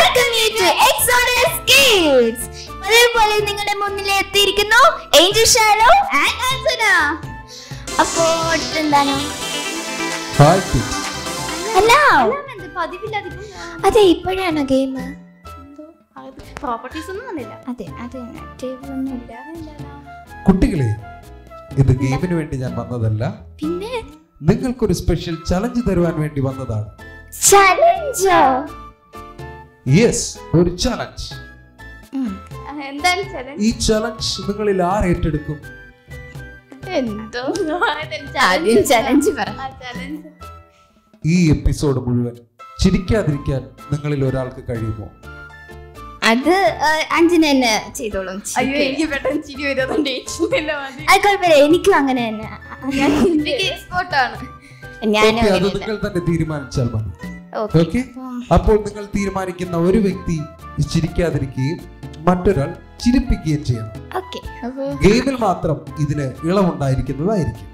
Welcome you to Exodus kids അതേപോലെ നിങ്ങളുടെ മുന്നിൽ എത്തിയിരിക്കുന്നു ഏഞ്ചൽ ഷാലോ ആൻഡ് ആൻസന അപ്പോ അടുത്തെന്താണ് ഹായ് കിഡ്സ് ഹലോ എന്ത് പതിവില്ലാതിപ്പോ അതെ ഇപ്പോഴാണ് ഗെയിം എന്തോ പ്രോപ്പർട്ടീസ് ഒന്നും വന്നില്ല അതെ അതെ ടേബിൾ ഒന്നുമില്ല കുട്ടികളെ ഇത് ഗെയിമിന് വേണ്ടി ഞാൻ വന്നതല്ല പിന്നെ നിങ്ങൾക്കൊരു സ്പെഷ്യൽ ചലഞ്ച് തരുവാൻ വേണ്ടി വന്നതാണ് ചലഞ്ചോ യെസ് ഒരു ചലഞ്ച് എന്താണ് ചലഞ്ച് ഈ ചലഞ്ച് നിങ്ങളിൽ ആർ ഏറ്റെടുക്കും എന്തോ ആദ്യം ചലഞ്ച് പറ ചലഞ്ച് ഈ എപ്പിസോഡ് മുഴുവൻ ചിരിക്കാതിരിക്കാൻ നിങ്ങളിൽ ഒരാൾക്ക് കഴിയുമോ അത് അഞ്ചിന് തന്നെ ചെയ്തോളും അയ്യോ എനിക്ക് പെട്ടെന്ന് ചിരി വരുന്നുണ്ട് ഏച്ചില്ല മതി അത് കുഴപ്പമില്ല എനിക്കും അങ്ങനെ തന്നെ ഞാൻ ചിരിക്ക് എക്സ്പോർട്ട് ആണ് ഞാനും Okay, അത് അങ്ങനെ നിങ്ങൾ തന്നെ തീരുമാനിച്ചാൽ മതി ഓക്കെ ഓക്കെ അപ്പോൾ നിങ്ങൾ തീരുമാനിക്കുന്ന ഒരു വ്യക്തി ചിരിക്കാതിരിക്കുകയും മറ്റൊരാൾ ചിരിപ്പിക്കുകയും ചെയ്യണം ഓക്കെ ഗെയിമിൽ മാത്രം ഇതിന് ഇളവുണ്ടായിരിക്കുന്നതായിരിക്കും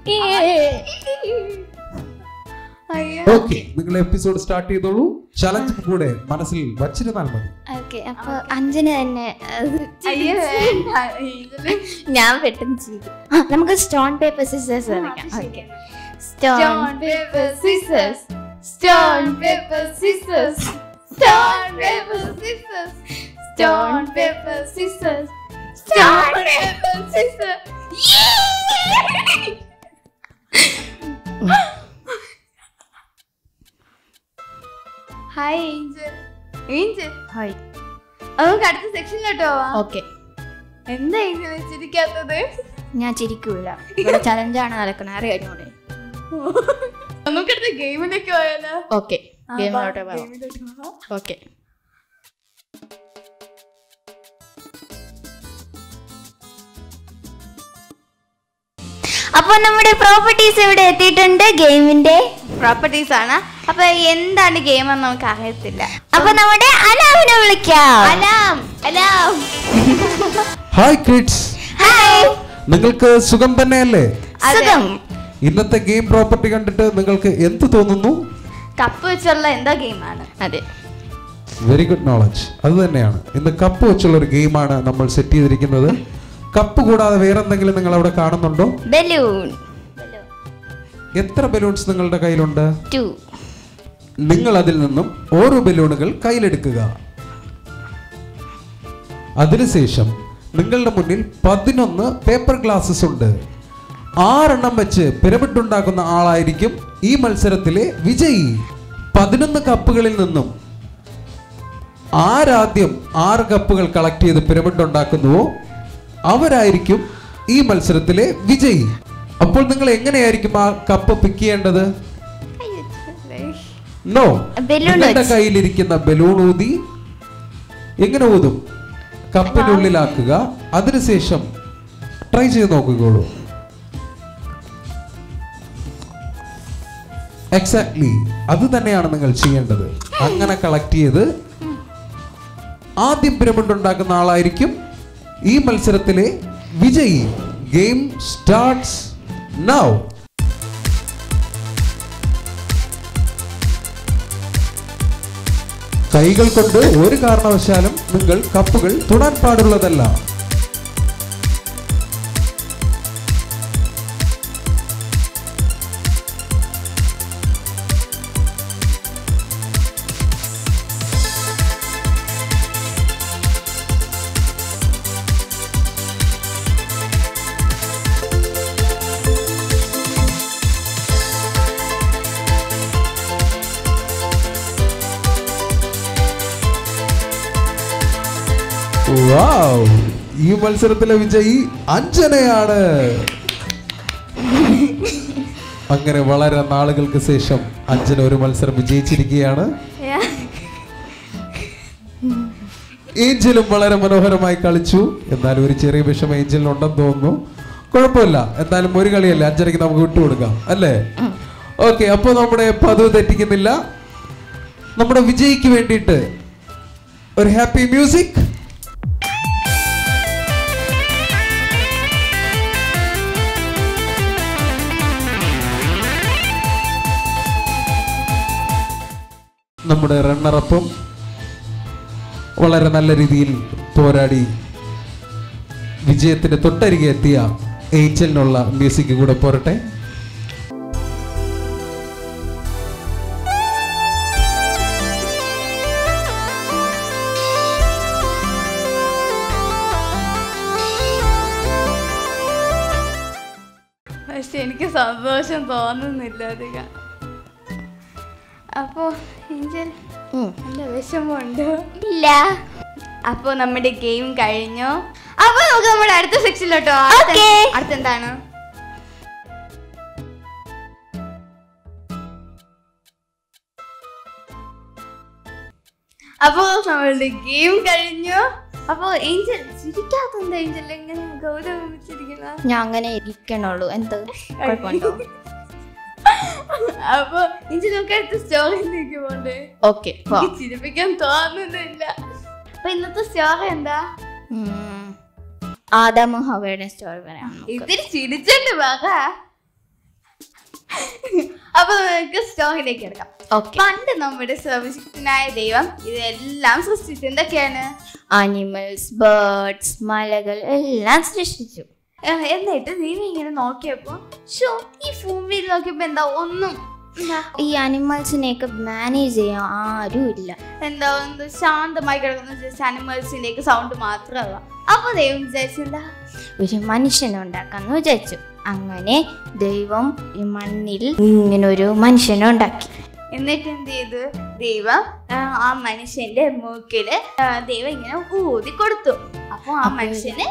അയ്യോ ഓക്കെ നിങ്ങൾ എപ്പിസോഡ് സ്റ്റാർട്ട് ചെയ്തോളൂ ചലഞ്ച് കൂടെ മനസ്സിൽ വച്ചിരുന്നാൽ മതി ഓക്കെ അപ്പൊ അഞ്ചിന് തന്നെ അത് അയ്യോ വേണ്ട. ഇതില് ഞാൻ പെട്ടെന്ന് ചെയ്തു ആ, നമുക്ക് സ്റ്റോൺ പേപ്പർ സിസേഴ്സ് കളിക്കാം okay stone Stone, paper, scissors. Stone, paper, scissors. Stone, paper, scissors. Stone, paper, scissors. Stone, paper, scissors. Hi Angel Angel hi നമുക്ക് അടുത്ത സെക്ഷനിലോട്ട് പോവാം ഓക്കെ എന്താ ഏഞ്ചൽ ചിരിക്കാത്തത് ഞാൻ ചിരിക്കൂല ഇവിടെ ചലഞ്ചാണ് നടക്കുന്നത് അറിയാഞ്ഞൂടെ നമുക്ക് അടുത്ത ഗെയിമിലേക്ക് പോയാലോ ഓക്കെ ആ, ഗെയിമിലോട്ട് വാ, പോവാം ഗെയിമിലോട്ട് പോവാം. ഓക്കെ അപ്പൊ നമ്മുടെ പ്രോപ്പർട്ടീസ് ഇവിടെ എത്തിയിട്ടുണ്ട് ഗെയിമിന്റെ പ്രോപ്പർട്ടീസ് ആണ് അപ്പൊ എന്താണ് ഗെയിം എന്ന് നമുക്ക് അറിയത്തില്ല അപ്പൊ നമ്മുടെ അലാമിനെ വിളിക്കാം Alam Alam hi kids hi നിങ്ങൾക്ക് സുഖം തന്നെയല്ലേ സുഖം ഇന്നത്തെ ഗെയിം പ്രോപ്പർട്ടി കണ്ടിട്ട് നിങ്ങൾക്ക് എന്ത് തോന്നുന്നു കപ്പ് വെച്ചുള്ള എന്തോ ഗെയിമാണ് അതെ വെരി ഗുഡ് നോളജ് അത് തന്നെയാണ് ഇന്ന് കപ്പ് വെച്ചുള്ള ഒരു ഗെയിമാണ് നമ്മൾ സെറ്റ് ചെയ്തിരിക്കുന്നത് കപ്പ് കൂടാതെ വേറെ എന്തെങ്കിലും നിങ്ങൾ അവിടെ കാണുന്നുണ്ടോ ബലൂൺ എത്ര ബലൂൺസ് നിങ്ങളുടെ കയ്യിലുണ്ട് ടു നിങ്ങൾ അതിൽ നിന്നും ഓരോ ബലൂണുകൾ കയ്യിലെടുക്കുക അതിനുശേഷം നിങ്ങളുടെ മുന്നിൽ പതിനൊന്ന് പേപ്പർ ഗ്ലാസസ് ഉണ്ട് ആറെണ്ണം വെച്ച് പിരമിഡ് ഉണ്ടാക്കുന്ന ആളായിരിക്കും ഈ മത്സരത്തിലെ വിജയി പതിനൊന്ന് കപ്പുകളിൽ നിന്നും ആരാദ്യം ആറ് കപ്പുകൾ കളക്ട് ചെയ്ത് പിരമിഡ് ഉണ്ടാക്കുന്നുവോ അവരായിരിക്കും ഈ മത്സരത്തിലെ വിജയി അപ്പോൾ നിങ്ങൾ എങ്ങനെയായിരിക്കും ആ കപ്പ് പിക്ക് ചെയ്യേണ്ടത് നോ ബലൂൺ നിങ്ങളുടെ വെച്ച്. കയ്യിലിരിക്കുന്ന ബലൂൺ ഊതി എങ്ങനെ ഊതും കപ്പിനുള്ളിലാക്കുക അതിനുശേഷം ട്രൈ ചെയ്ത് നോക്കുകയുള്ളൂ എക്സാക്ട്ലി അത് തന്നെയാണ് നിങ്ങൾ ചെയ്യേണ്ടത് അങ്ങനെ കളക്ട് ചെയ്ത് ആദ്യം പിരമിഡ് ഉണ്ടാക്കുന്ന ആളായിരിക്കും ഈ മത്സരത്തിലെ വിജയി ഗെയിം സ്റ്റാർട്ട്സ് നൗ കൈകൾ കൊണ്ട് ഒരു കാരണവശാലും നിങ്ങൾ കപ്പുകൾ തൊടാൻ പാടുള്ളതല്ല വാവ് ഈ മത്സരത്തിലെ വിജയി അഞ്ജനയാണ് അങ്ങനെ വളരെ നാളുകൾക്ക് ശേഷം അഞ്ജന ഒരു മത്സരം വിജയിച്ചിരിക്കുകയാണ് ഏഞ്ചലും വളരെ മനോഹരമായി കളിച്ചു എന്നാലും ഒരു ചെറിയ വിഷമം ഏഞ്ചലിനുണ്ടെന്ന് തോന്നുന്നു കുഴപ്പമില്ല എന്നാലും ഒരു കളിയല്ലേ അഞ്ചരയ്ക്ക് നമുക്ക് വിട്ടുകൊടുക്കാം അല്ലേ ഓക്കെ അപ്പോൾ നമ്മുടെ പതിവ് തെറ്റിക്കുന്നില്ല നമ്മുടെ വിജയിക്ക് വേണ്ടിയിട്ട് ഒരു ഹാപ്പി മ്യൂസിക് നമ്മുടെ റണ്ണറപ്പും വളരെ നല്ല രീതിയിൽ പോരാടി വിജയത്തിന്റെ തൊട്ടരികെ എത്തിയ ഏഞ്ചലിനുള്ള മ്യൂസിക് കൂടെ പോരട്ടെ പക്ഷെ എനിക്ക് സന്തോഷം തോന്നുന്നില്ല അധികം അപ്പോ ഏഞ്ചൽ നല്ല വിഷമമുണ്ട് ഇല്ല അപ്പോ നമ്മുടെ ഗെയിം കഴിഞ്ഞു അപ്പൊ നമുക്ക് നമ്മുടെ അടുത്ത സെക്ഷനിലോട്ടോ Okay. അടുത്തെന്താണ് അപ്പോ നമ്മളുടെ ഗെയിം കഴിഞ്ഞു അപ്പോ ഏഞ്ചൽ ചിരിക്കാത്തെന്താ ഏഞ്ചൽ എങ്ങനെ ഗൗരവിച്ചിരിക്കുന്ന ഞാൻ അങ്ങനെ ഇരിക്കണുള്ളൂ എന്ത് കുഴപ്പമുണ്ടോ അപ്പൊ ഏഞ്ചൽ നമുക്ക് അടുത്ത സ്റ്റോറിയിലേക്ക് പോണ്ടേ ഓക്കെ എനിക്ക് ചിരിപ്പിക്കാൻ തോന്നുന്നില്ല അപ്പൊ ഇന്നത്തെ സ്റ്റോറി എന്താ ആദാമും ഹവയുടെ സ്റ്റോറി പറയാം നമുക്ക്. ഇതിരി ചിരിച്ചിട്ട് പറ അപ്പൊ നമുക്ക് സ്റ്റോറിയിലേക്ക് എടുക്കാം Okay. പണ്ട് നമ്മുടെ സർവശക്തനായ ദൈവം ഇതെല്ലാം സൃഷ്ടിച്ചു എന്തൊക്കെയാണ് ആനിമൽസ് ബേർഡ്സ് മലകൾ എല്ലാം സൃഷ്ടിച്ചു ഏഹ്, എന്നിട്ട് ദൈവം ഇങ്ങനെ നോക്കിയപ്പോ ഷോ ഈ ഭൂമിയിൽ നോക്കിയപ്പോ എന്താ ഒന്നും എന്താ ഈ ആനിമൽസിനെയൊക്കെ മാനേജ് ചെയ്യാൻ ആരും ഇല്ല എന്താ എന്ത് ശാന്തമായി കിടക്കുന്ന ജസ്റ്റ് അനിമൽസിലേക്ക് സൗണ്ട് മാത്രമല്ല അപ്പൊ ദൈവം വിചാരിച്ചെന്താ ഒരു മനുഷ്യനെ ഉണ്ടാക്കാന്ന് വിചാരിച്ചു അങ്ങനെ ദൈവം ഈ മണ്ണിൽ ഇങ്ങനെ ഒരു മനുഷ്യനെ ഉണ്ടാക്കി എന്നിട്ട് എന്ത് ചെയ്തു ദൈവം ആ, ആ മനുഷ്യന്റെ മൂക്കില് ആ, ദൈവം ഇങ്ങനെ ഊതി കൊടുത്തു അപ്പൊ ആ മനുഷ്യന്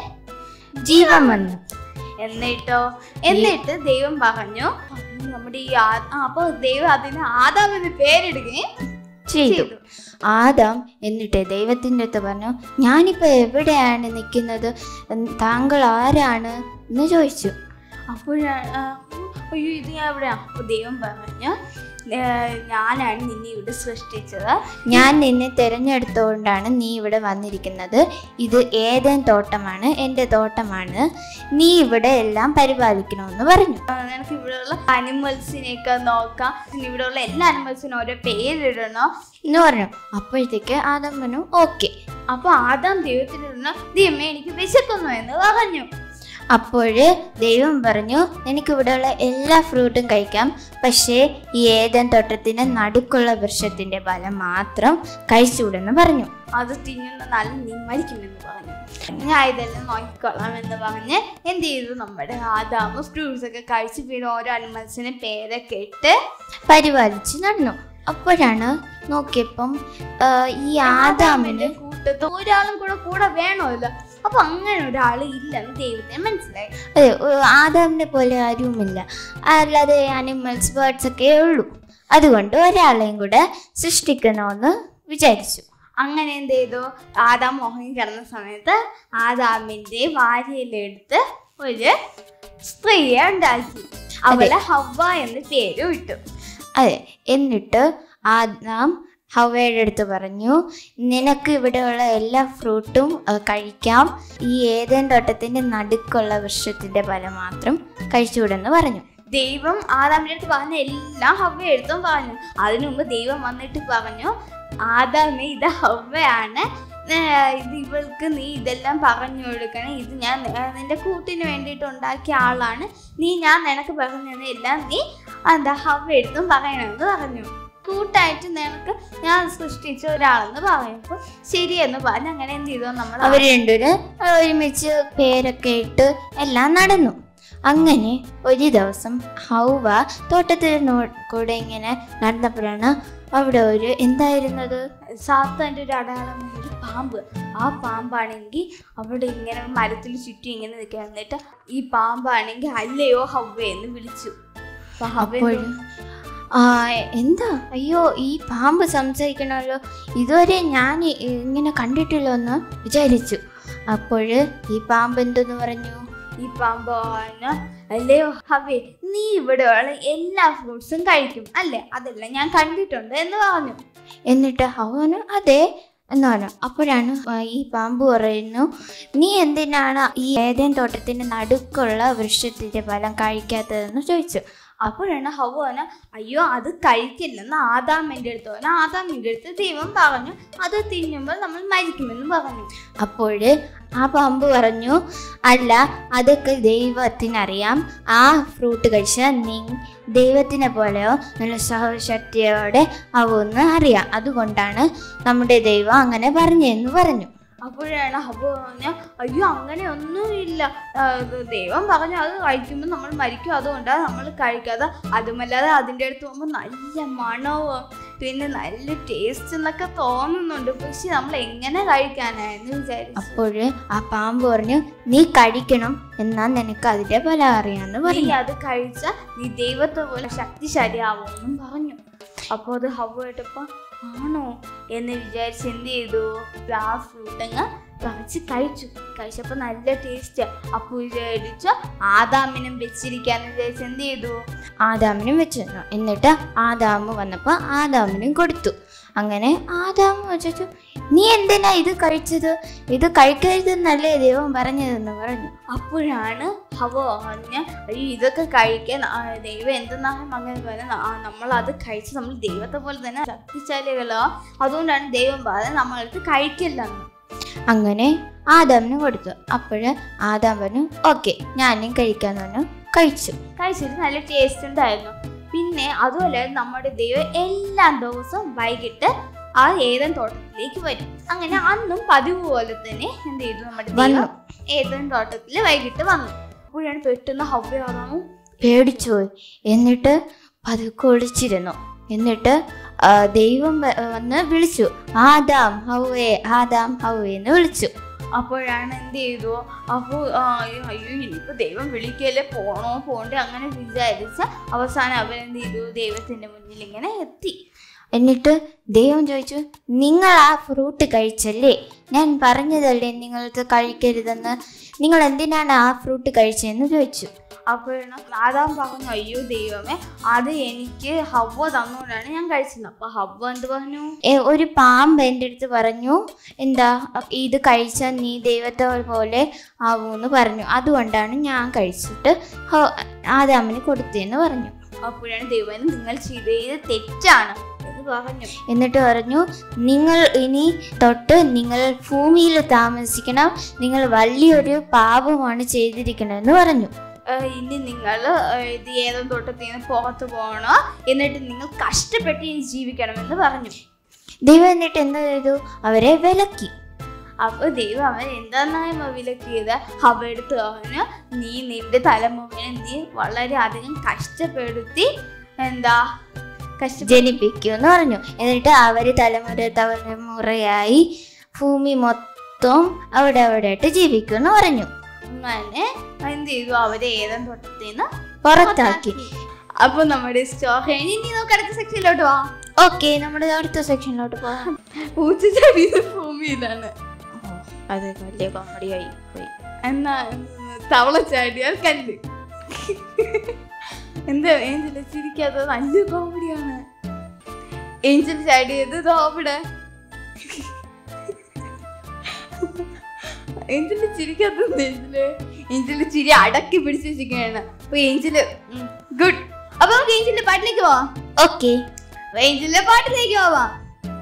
ജീവൻ വന്നു എന്നിട്ടോ എന്നിട്ട് ദൈവം പറഞ്ഞു നമ്മുടെ ഈ ആ- ആ, അപ്പൊ ദൈവം അതിന് ആദാമെന്ന് പേരിടുകയും ചെയ്തു ചെയ്തു ആദാം എന്നിട്ട് ദൈവത്തിൻ്റെ അടുത്ത് പറഞ്ഞു ഞാനിപ്പോ എവിടെയാണ് നിൽക്കുന്നത് ഉം, താങ്കൾ ആരാണ് എന്ന് ചോദിച്ചു അപ്പോഴാണ് ആ, അയ്യോ ഇത് ഞാൻ എവിടെയാ അപ്പൊ ദൈവം പറഞ്ഞു "ഏ, ഞാനാണ് നിന്നെ ഇവിടെ സൃഷ്ടിച്ചത് ഞാൻ നിന്നെ തിരഞ്ഞെടുത്തുകൊണ്ടാണ് നീ ഇവിടെ വന്നിരിക്കുന്നത് ഇത് ഏതൻ തോട്ടമാണ് എൻ്റെ തോട്ടമാണ് നീ ഇവിടെ എല്ലാം പരിപാലിക്കണമെന്ന് പറഞ്ഞു ആ, നിനക്ക് ഇവിടെയുള്ള അനിമൽസിനെയൊക്കെ നോക്കാം പിന്നെ ഇവിടെയുള്ള എല്ലാ അനിമൽസിനും ഓരോ പേരിടണം എന്ന് പറഞ്ഞു അപ്പോഴത്തേക്ക് ആദം പറഞ്ഞു ഓക്കെ അപ്പൊ ആദാം ദൈവത്തിനിരുന്ന ദൈവമേ എനിക്ക് വിശക്കുന്നു എന്ന് പറഞ്ഞു അപ്പോൾ ദൈവം പറഞ്ഞു നിനക്കിവിടെയുള്ള എല്ലാ ഫ്രൂട്ടും കഴിക്കാം പക്ഷേ ഈ ഏതൻ തോട്ടത്തിന് നടുക്കുള്ള വൃക്ഷത്തിൻ്റെ ഫലം മാത്രം കഴിച്ചുകൂടെന്ന് പറഞ്ഞു അത് തിന്നുന്ന നല്ല നീ മരിക്കുമെന്ന് പറഞ്ഞു ഞാൻ ഇതെല്ലാം നോക്കിക്കൊള്ളാം എന്ന് പറഞ്ഞ് എന്ത് ചെയ്തു നമ്മുടെ ആദാമും ഫ്രൂട്ട്സ് ഒക്കെ കഴിച്ച് പിന്നെ ഓരോ അനിമൽസിന് പേരൊക്കെ ഇട്ട് പരിപാലിച്ച് നടന്നു അപ്പോഴാണ് നോക്കിയപ്പം ആ, ഈ ആദാമിന് കൂട്ടത്ത് ഒരാളും കൂടെ കൂടെ വേണമല്ലോ അപ്പൊ അങ്ങനെ ഒരാൾ ഇല്ലെന്ന് ദൈവത്തിന് മനസ്സിലായി അതെ ഒ- ആദാമിനെ പോലെ ആരുമില്ല അല്ലാതെ ആനിമൽസ് ബേർഡ്സ് ഒക്കെ ഉള്ളൂ അതുകൊണ്ട് ഒരാളെയും കൂടെ സൃഷ്ടിക്കണമെന്ന് വിചാരിച്ചു അങ്ങനെ എന്ത് ചെയ്തു ആദാം മോഹൻ കിടന്ന സമയത്ത് ആദാമിന്റെ ഭാര്യയിലെടുത്ത് ഒരു സ്ത്രീയെ ഉണ്ടാക്കി അവളെ ഹവ്വ എന്ന് പേര് ഇട്ടു അതെ എന്നിട്ട് ആദാം ഹവയുടെ അടുത്ത് പറഞ്ഞു നിനക്ക് ഇവിടെയുള്ള എല്ലാ ഫ്രൂട്ടും അഹ്, കഴിക്കാം ഈ ഏതൻ തോട്ടത്തിൻ്റെ നടുക്കുള്ള വൃക്ഷത്തിൻ്റെ ഫലം മാത്രം കഴിച്ചുകൂടെന്ന് പറഞ്ഞു ദൈവം ആദാമിന്റെ അടുത്ത് പറഞ്ഞ എല്ലാം ഹവ്വ എടുത്തും പറഞ്ഞു അതിനു മുമ്പ് ദൈവം വന്നിട്ട് പറഞ്ഞു ആദാമേ ഇത് ഹവ്വയാണ് ഏർ ഇത് ഇവൾക്ക് നീ ഇതെല്ലാം പറഞ്ഞു കൊടുക്കണം ഇത് ഞാൻ ഏർ നിന്റെ കൂട്ടിന് വേണ്ടിയിട്ട് ഉണ്ടാക്കിയ ആളാണ് നീ ഞാൻ നിനക്ക് പറഞ്ഞു തന്ന എല്ലാം നീ എന്താ ഹവ്വ എടുത്തും പറയണമെന്ന് പറഞ്ഞു കൂട്ടായിട്ട് നിനക്ക് ഞാൻ സൃഷ്ടിച്ച ഒരാളെന്ന് പറയുമ്പോൾ ശരിയെന്ന് പറഞ്ഞ് അങ്ങനെ എന്ത് ചെയ്തു നമ്മൾ അവർ രണ്ടുപേരും ഒരുമിച്ച് പേരൊക്കെ ഇട്ട് എല്ലാം നടന്നു അങ്ങനെ ഒരു ദിവസം ഹൗവ തോട്ടത്തിൽ നോ- കൂടെ ഇങ്ങനെ നടന്നപ്പോഴാണ് അവിടെ ഒരു എന്തായിരുന്നത് സാത്താൻ്റെ ഒരു അടയാളം ഒരു പാമ്പ് ആ പാമ്പാണെങ്കിൽ അവിടെ ഇങ്ങനെ മരത്തിൽ ചുറ്റി ഇങ്ങനെ നിൽക്കുക എന്നിട്ട് ഈ പാമ്പാണെങ്കിൽ അല്ലയോ ഹവ്വ എന്ന് വിളിച്ചു അപ്പൊ ഹവ്വ അപ്പോൾ എന്ത് ആ എന്താ അയ്യോ ഈ പാമ്പ് സംസാരിക്കണമല്ലോ ഇതുവരെ ഞാൻ ഇ- ഇങ്ങനെ കണ്ടിട്ടില്ല എന്ന് വിചാരിച്ചു അപ്പോൾ ഈ പാമ്പ് എന്തെന്ന് പറഞ്ഞു ഈ പാമ്പ് പറഞ്ഞു അല്ലയോ ഹവ്വേ നീ ഇവിടെയുള്ള എല്ലാ ഫ്രൂട്ട്സും കഴിക്കും അല്ലേ അതെല്ലാം ഞാൻ കണ്ടിട്ടുണ്ട് എന്ന് പറഞ്ഞു എന്നിട്ട് അവന് അതെ എന്ന് പറഞ്ഞു അപ്പോഴാണ് ആ, ഈ പാമ്പ് പറയുന്നു നീ എന്തിനാണ് ഈ ഏതേൻ തോട്ടത്തിന്റെ നടുക്കുള്ള വൃക്ഷത്തിന്റെ ഫലം കഴിക്കാത്തതെന്ന് ചോദിച്ചു അപ്പോഴാണ് ഹവ പറഞ്ഞ അയ്യോ അത് കഴിക്കില്ലെന്ന് ആദാമിൻ്റെ അടുത്ത് പറഞ്ഞു ആദാമിൻ്റെ അടുത്ത് ദൈവം പറഞ്ഞു അത് തിന്നുമ്പോൾ നമ്മൾ മരിക്കുമെന്ന് പറഞ്ഞു അപ്പോൾ ആ പാമ്പ് പറഞ്ഞു അല്ല അതൊക്കെ ദൈവത്തിനറിയാം ആ ഫ്രൂട്ട് കഴിച്ചാൽ നീ ദൈവത്തിനെ പോലെയോ നല്ല സഹശക്തിയോടെ ആവുമെന്ന് അറിയാം അതുകൊണ്ടാണ് നമ്മുടെ ദൈവം അങ്ങനെ പറഞ്ഞെന്ന് പറഞ്ഞു അപ്പോഴാണ് ഹബ പറഞ്ഞ അയ്യോ അങ്ങനെ ഒന്നുമില്ല ആ, ഇത് ദൈവം പറഞ്ഞു അത് കഴിക്കുമ്പോൾ നമ്മൾ മരിക്കും അതുകൊണ്ടാണ് നമ്മൾ കഴിക്കാതെ അതുമല്ലാതെ അതിൻ്റെ അടുത്ത് പോകുമ്പോൾ നല്ല മണവും പിന്നെ നല്ല ടേസ്റ്റ് എന്നൊക്കെ തോന്നുന്നുണ്ട് പക്ഷെ നമ്മൾ എങ്ങനെ കഴിക്കാനായെന്ന് വിചാരിച്ചു അപ്പോൾ ആ പാമ്പ് പറഞ്ഞു നീ കഴിക്കണം എന്നാൽ നിനക്ക് അതിന്റെ ഫലം അറിയാമെന്ന് നീ പറഞ്ഞു അത് കഴിച്ച നീ ദൈവത്തെ പോലെ ശക്തിശാലിയാവുമെന്നും പറഞ്ഞു അപ്പോൾ അത് ഹവ കേട്ടപ്പോൾ ആണോ എന്ന് വിചാരിച്ച് എന്ത് ചെയ്തു ആ ഫ്രൂട്ട് അങ്ങ് പറിച്ച് കഴിച്ചു കഴിച്ചപ്പോൾ നല്ല ടേസ്റ്റ് അപ്പോൾ വിചാരിച്ചു ആദാമിനും വെച്ചിരിക്കാന്ന് വിചാരിച്ച് എന്ത് ചെയ്തു ആദാമിനും വെച്ചു തന്നു എന്നിട്ട് ആദാമ് വന്നപ്പോൾ ആദാമിനും കൊടുത്തു അങ്ങനെ ആദാമ് വെച്ചു നീ എന്തിനാ ഇത് കഴിച്ചത് ഇത് കഴിക്കരുതെന്നല്ലേ ദൈവം പറഞ്ഞതെന്ന് പറഞ്ഞു അപ്പോഴാണ് ഹവ പറഞ്ഞ അയ്യോ ഇതൊക്കെ കഴിക്കാൻ ആ, ദൈവം എന്തെന്നാണ് അങ്ങനെ പറഞ്ഞത് ആ, നമ്മൾ അത് കഴിച്ച് നമ്മൾ ദൈവത്തെ പോലെ തന്നെ ശക്തിശാലികളോ അതുകൊണ്ടാണ് ദൈവം പറഞ്ഞത് നമ്മളടുത്ത് കഴിക്കില്ലെന്ന് അങ്ങനെ ആദാമിന് കൊടുത്തു അപ്പോൾ ആദാം പറഞ്ഞു ഓക്കെ ഞാനും കഴിക്കാന്ന് പറഞ്ഞു കഴിച്ചു കഴിച്ചിട്ട് നല്ല ടേസ്റ്റ് ഉണ്ടായിരുന്നു പിന്നെ അതുപോലെ നമ്മുടെ ദൈവം എല്ലാ ദിവസവും വൈകിട്ട് ആ ഏതൻ തോട്ടത്തിലേക്ക് വരും അങ്ങനെ അന്നും പതിവ് പോലെ തന്നെ എന്ത് ചെയ്തു നമ്മുടെ വന്നു ദൈവം ഏതൻ തോട്ടത്തിൽ വൈകിട്ട് വന്നു അപ്പോഴാണ് പെട്ടെന്ന് ഹവ്യാറാമു പേടിച്ചു പോയി എന്നിട്ട് പതുക്കെ ഒളിച്ചിരുന്നു എന്നിട്ട് ആ, ദൈവം വ- വന്ന് വിളിച്ചു ആദാം ഹൗവേ ആദാം ഹൗവേ എന്ന് വിളിച്ചു അപ്പോഴാണ് എന്ത് ചെയ്തു അപ്പോൾ അയ്യോ ഇനിയിപ്പോൾ ദൈവം വിളിക്കല്ലേ പോണോ പോണ്ടേ അങ്ങനെ വിചാരിച്ച അവസാനം അവരെന്ത് ചെയ്തു ദൈവത്തിന്റെ മുന്നിൽ ഇങ്ങനെ എത്തി എന്നിട്ട് ദൈവം ചോദിച്ചു നിങ്ങൾ ആ ഫ്രൂട്ട് കഴിച്ചല്ലേ ഞാൻ പറഞ്ഞതല്ലേ നിങ്ങൾക്ക് കഴിക്കരുതെന്ന് നിങ്ങൾ എന്തിനാണ് ആ ഫ്രൂട്ട് കഴിച്ചതെന്ന് ചോദിച്ചു അപ്പോഴാണ് ആദാം പറഞ്ഞു അയ്യോ ദൈവമേ അത് എനിക്ക് ഹവ്വ തന്നുകൊണ്ടാണ് ഞാൻ കഴിച്ചത് അപ്പൊ ഹവ്വ എന്ത് പറഞ്ഞു ഏ, ഒരു പാമ്പ് എൻ്റെ അടുത്ത് പറഞ്ഞു എന്താ ഇത് കഴിച്ചാൽ നീ ദൈവത്തെ പോലെ ആവൂന്ന് പറഞ്ഞു അതുകൊണ്ടാണ് ഞാൻ കഴിച്ചിട്ട് ഹോ- ആദാമിന് കൊടുത്തതെന്ന് പറഞ്ഞു അപ്പോഴാണ് ദൈവം നിങ്ങൾ ചെയ്തത് തെറ്റാണ് എന്ന് പറഞ്ഞു എന്നിട്ട് പറഞ്ഞു നിങ്ങൾ ഇനി തൊട്ട് നിങ്ങൾ ഭൂമിയിൽ താമസിക്കണം നിങ്ങൾ വലിയൊരു പാപമാണ് ചെയ്തിരിക്കണമെന്ന് പറഞ്ഞു ഏഹ് ഇനി നിങ്ങൾ ഇത് ഏതോ തോട്ടത്തിൽ നിന്ന് പുറത്ത് പോകണം എന്നിട്ട് നിങ്ങൾ കഷ്ടപ്പെട്ട് ഇനി ജീവിക്കണമെന്ന് പറഞ്ഞു ദൈവം എന്നിട്ട് എന്താ ചെയ്തു അവരെ വിലക്കി അപ്പൊ ദൈവം അവൻ എന്താണെന്ന് വിലക്കിയത് അവ എടുത്ത് പറഞ്ഞു നീ നിന്റെ തലമുറയെ നീ വളരെ അധികം കഷ്ടപ്പെടുത്തി എന്താ കഷ്ട ജനിപ്പിക്കൂ എന്ന് പറഞ്ഞു എന്നിട്ട് അവര് തലമുറ തലമുറയായി ഭൂമി മൊത്തം അവിടെ അവിടെ ആയിട്ട് ജീവിക്കൂ എന്ന് പറഞ്ഞു അങ്ങനെ എന്ത് ചെയ്തു അവരെ ഏതും തൊട്ടത്തിൽ നിന്ന് പുറത്താക്കി അപ്പൊ നമ്മുടെ സ്റ്റോറി ഇനി നമുക്ക് അടുത്ത സെക്ഷനിലോട്ട് പോവാം ഓക്കെ നമ്മുടെ അടുത്ത സെക്ഷനിലോട്ട് പോകാം പൂച്ച ചടിയത് ഭൂമിയിലാണ് അത് വലിയ കോമഡി ആയി പോയി എന്നാ തവള ചാടിയാൽ കല്ല് എന്താ ഏഞ്ചൽ ചിരിക്കാത്തത് നല്ല കോമഡിയാണ് ഏഞ്ചൽ ചാടിയത് ദോ അവിടെ ഏഞ്ചല് ചിരിക്കാത്തത് ഏഞ്ചല് ഏഞ്ചല് ചിരി അടക്കി പിടിച്ച് വെച്ചിരിക്കുകയാണ് അപ്പൊ ഏഞ്ചല് ഗുഡ് അപ്പൊ നമുക്ക് ഏഞ്ചലിന്റെ പാട്ടിലേക്ക് പോവാം ഓക്കെ അപ്പൊ ഏഞ്ചലിന്റെ പാട്ടിലേക്ക് പോവാം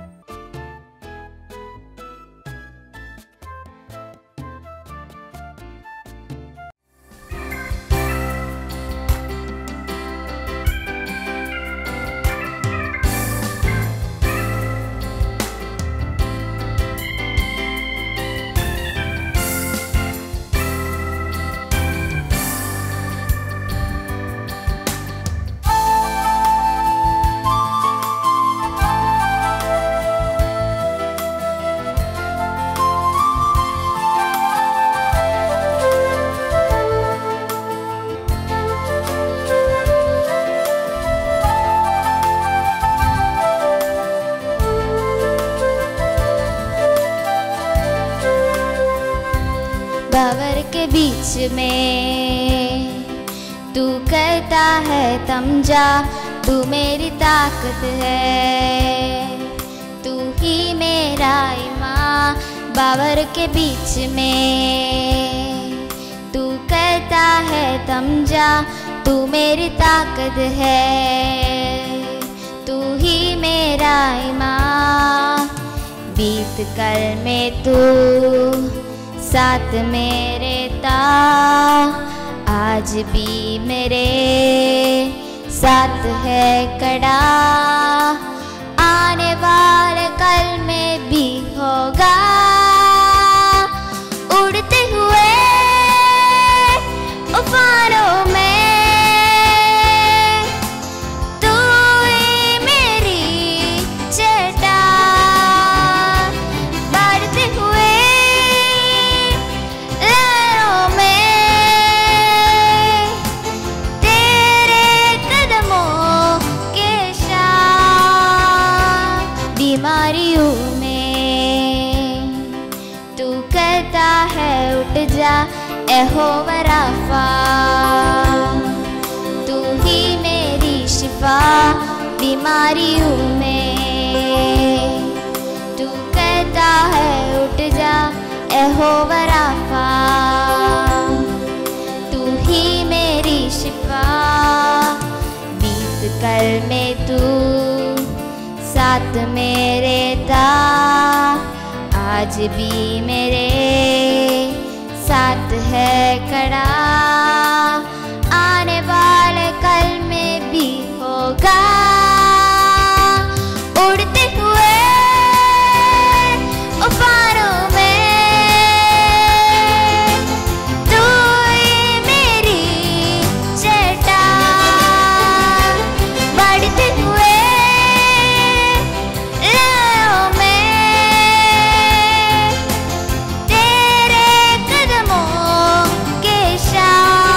बावर के बीच में तू कहता है तमजा तू मेरी ताकत है तू ही मेरा ईमान बावर के बीच में तू कहता है तमजा तू मेरी ताकत है तू ही मेरा ईमान बीत कल में तू साथ मेरे था आज भी मेरे साथ है कड़ा आने वाले कल में भी होगा उड़ते हुए उफानों में तू ही मेरी चेता बढ़ते हुए लहरों में तेरे कदमों के साथ बीमारियों में तू कहता है उठ जा एहो वराफा तू ही मेरी शिफा बीमारियों में तू कहता है उठ जा एहो वराफा तू ही मेरी शिफा बीत कल में तू साथ मेरे था आज भी मेरे साथ है कड़ा आने वाले कल में भी होगा उड़ते हुए उफानों में तू ही मेरी चेटा बढ़ते हुए लहरों में तेरे कदमों के साथ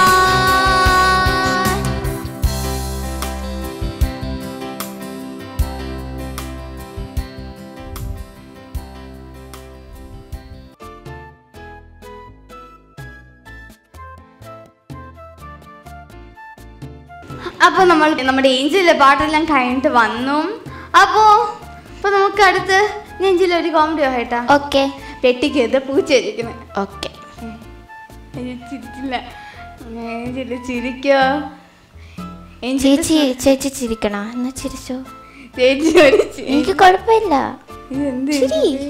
അപ്പൊ നമ്മൾ നമ്മുടെ ഏഞ്ചലിന്റെ പാട്ടെല്ലാം കഴിഞ്ഞിട്ട് വന്നു അപ്പോ ഇപ്പൊ നമുക്ക് അടുത്ത് ഏഞ്ചൽ ഒരു കോമഡി ആയിട്ടാ ഓക്കെ പെട്ടിക്കത് പൂച്ച ഇരിക്കുന്നത് ഓക്കെ ചിരിച്ചില്ല ഏഞ്ചല് ചിരിക്കോ ഏഞ്ചല് ചേച്ചി ചേച്ചി ചിരിക്കണ എന്നാ ചിരിച്ചോ ചേച്ചി ഒരു ചിരി. എനിക്ക് കുഴപ്പമില്ല ഇതെന്ത് ചിരി. ഇത്?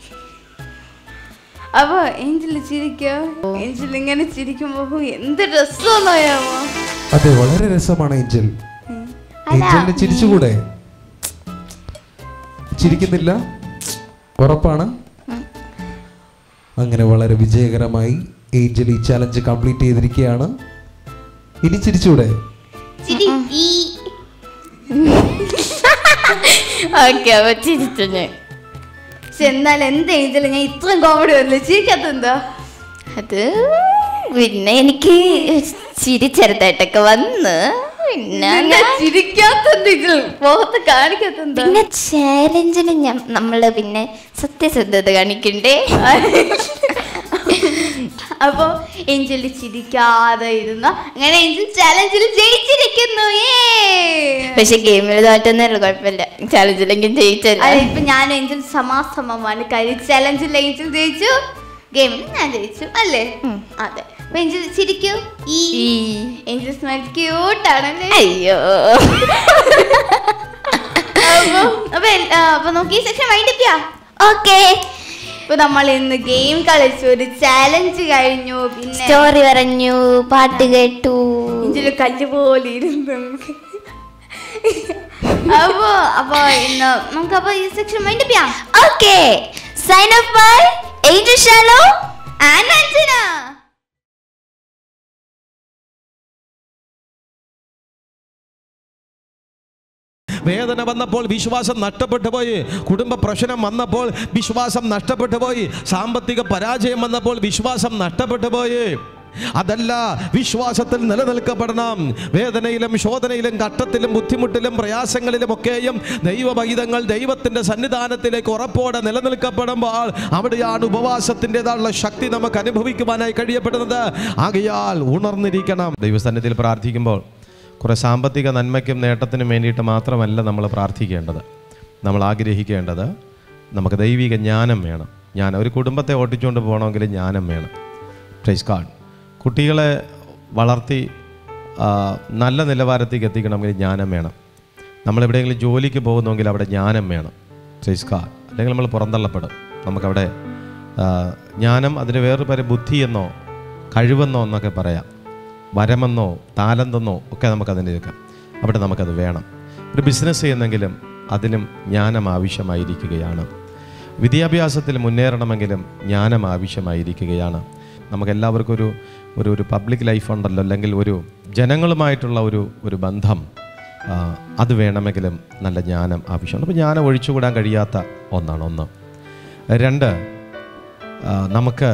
അപ്പൊ ഏഞ്ചല് ചിരിക്കോ ഏഞ്ചൽ ഇങ്ങനെ ചിരിക്കുമ്പോ ഹോ, എന്ത് രസമാണോ അതെ വളരെ രസമാണ് ഏഞ്ചൽ ഏഞ്ചലിന് ചിരിച്ചുകൂടെ ചിരിക്കുന്നില്ല ഉറപ്പാണ് അങ്ങനെ വളരെ വിജയകരമായി ഏഞ്ചൽ ഈ ചലഞ്ച് കംപ്ലീറ്റ് ചെയ്തിരിക്കുകയാണ് ഇനി ചിരിച്ചൂടെ ചിരി ഈ ഓക്കെ അപ്പൊ ചിരിച്ചു ഞാൻ പക്ഷെ എന്നാൽ എന്ത് ഏഞ്ചൽ ഞാൻ ഇത്രയും കോമഡി വന്നില്ല ചിരിക്കാത്ത എന്താ അത് പിന്നെ എനിക്ക് ചിരി ചെറുതായിട്ടൊക്കെ വന്ന് പിന്നെ എന്താ ഞാൻ- ചിരിക്കാത്തത് ഇതിൽ മുഖത്ത് കാണിക്കാത്തെന്താ പിന്നെ ചാലഞ്ചിന് ഞാൻ നമ്മള് പിന്നെ സത്യസന്ധത കാണിക്കണ്ടേ അപ്പൊ ഏഞ്ചൽ ചിരിക്കാതെ ഇരുന്ന അങ്ങനെ ഏഞ്ചൽ ചലഞ്ചിൽ ജയിച്ചിരിക്കുന്നു ഏ പക്ഷെ ഗെയിമിൽ തോറ്റൊന്നുമല്ല കുഴപ്പമില്ല ചാലഞ്ചിലെങ്കിലും ജയിച്ചല്ല അല്ല ഇപ്പൊ ഞാൻ ഏഞ്ചൽ സമാസമമാണ് കാര്യം ചലഞ്ചിൽ ഏഞ്ചൽ ജയിച്ചു ഗെയിമിൽ ഞാൻ ജയിച്ചു അല്ലേ ഉം. അതെ അപ്പൊ ഏഞ്ചൽ ചിരിക്കൂ ഈ ഈ. ഏഞ്ചൽ സ്മെൽ ക്യൂട്ടാണല്ലേ അയ്യോ അപ്പൊ അപ്പൊ എൽ- ആ, അപ്പൊ നമുക്ക് ഈ സെക്ഷൻ വൈകിട്ടിയാ ഓക്കെ ഇപ്പൊ നമ്മൾ ഇന്ന് ഗെയിം കളിച്ചു ഒരു ചാലഞ്ച് കഴിഞ്ഞു പിന്നെ സ്റ്റോറി പറഞ്ഞു പാട്ട് കേട്ടു നെഞ്ചില് കല്ല് പോലെ ഇരുന്നു അപ്പൊ അപ്പൊ ഇന്ന് നമുക്ക് അപ്പൊ ഈ സെക്ഷൻ മൈൻഡ് ചെയ്യാം okay sign up by Angel ഷാലോ ആൻഡ് അഞ്ജന വേദന വന്നപ്പോൾ വിശ്വാസം നഷ്ടപ്പെട്ടു പോയി കുടുംബ പ്രശ്നം വന്നപ്പോൾ വിശ്വാസം നഷ്ടപ്പെട്ടു പോയി സാമ്പത്തിക പരാജയം വന്നപ്പോൾ വിശ്വാസം നഷ്ടപ്പെട്ടു പോയി അതല്ല വിശ്വാസത്തിൽ നിലനിൽക്കപ്പെടണം വേദനയിലും ശോധനയിലും ഘട്ടത്തിലും ബുദ്ധിമുട്ടിലും പ്രയാസങ്ങളിലും ഒക്കെയും ദൈവവൈതങ്ങൾ ദൈവത്തിൻ്റെ സന്നിധാനത്തിലേക്ക് ഉറപ്പോടെ നിലനിൽക്കപ്പെടുമ്പോൾ അവിടെയാണ് ഉപവാസത്തിൻ്റെതായുള്ള ശക്തി നമുക്ക് അനുഭവിക്കുവാനായി കഴിയപ്പെടുന്നത് ആകയാൽ ഉണർന്നിരിക്കണം ദൈവസന്നിധിയിൽ പ്രാർത്ഥിക്കുമ്പോൾ കുറേ സാമ്പത്തിക നന്മയ്ക്കും നേട്ടത്തിനും വേണ്ടിയിട്ട് മാത്രമല്ല നമ്മൾ പ്രാർത്ഥിക്കേണ്ടത് നമ്മൾ ആഗ്രഹിക്കേണ്ടത് നമുക്ക് ദൈവിക ജ്ഞാനം വേണം ഞാൻ ഒരു കുടുംബത്തെ ഓട്ടിച്ചുകൊണ്ട് പോകണമെങ്കിൽ ജ്ഞാനം വേണം പ്രൈസ് കാർഡ് കുട്ടികളെ വളർത്തി ആ, നല്ല നിലവാരത്തേക്ക് എത്തിക്കണമെങ്കിൽ ജ്ഞാനം വേണം നമ്മൾ എവിടെയെങ്കിലും ജോലിക്ക് പോകുന്നെങ്കിൽ അവിടെ ജ്ഞാനം വേണം ശ്രേഷ്കാർ അല്ലെങ്കിൽ നമ്മൾ പുറന്തള്ളപ്പെടും നമുക്കവിടെ ആ, ജ്ഞാനം അതിന് വേറൊരു പേര് ബുദ്ധി എന്നോ കഴിവെന്നോ എന്നൊക്കെ പറയാം വരമെന്നോ താലന്തെന്നോ ഒക്കെ നമുക്കതിൻ്റെ എടുക്കാം അവിടെ നമുക്കത് വേണം ഒരു ബിസിനസ് ചെയ്യുന്നെങ്കിലും അതിനും ജ്ഞാനം ആവശ്യമായിരിക്കുകയാണ് വിദ്യാഭ്യാസത്തിൽ മുന്നേറണമെങ്കിലും ജ്ഞാനം ആവശ്യമായിരിക്കുകയാണ് നമുക്കെല്ലാവർക്കും ഒരു ഒരു ഒരു പബ്ലിക് ലൈഫ് ഉണ്ടല്ലോ അല്ലെങ്കിൽ ഒരു ജനങ്ങളുമായിട്ടുള്ള ഒരു ഒരു ബന്ധം ആ, അത് വേണമെങ്കിലും നല്ല ജ്ഞാനം ആവശ്യമാണ് അപ്പോൾ ജ്ഞാനം ഒഴിച്ചുകൂടാൻ കഴിയാത്ത ഒന്നാണ് ഒന്ന് രണ്ട് ആ, നമുക്ക്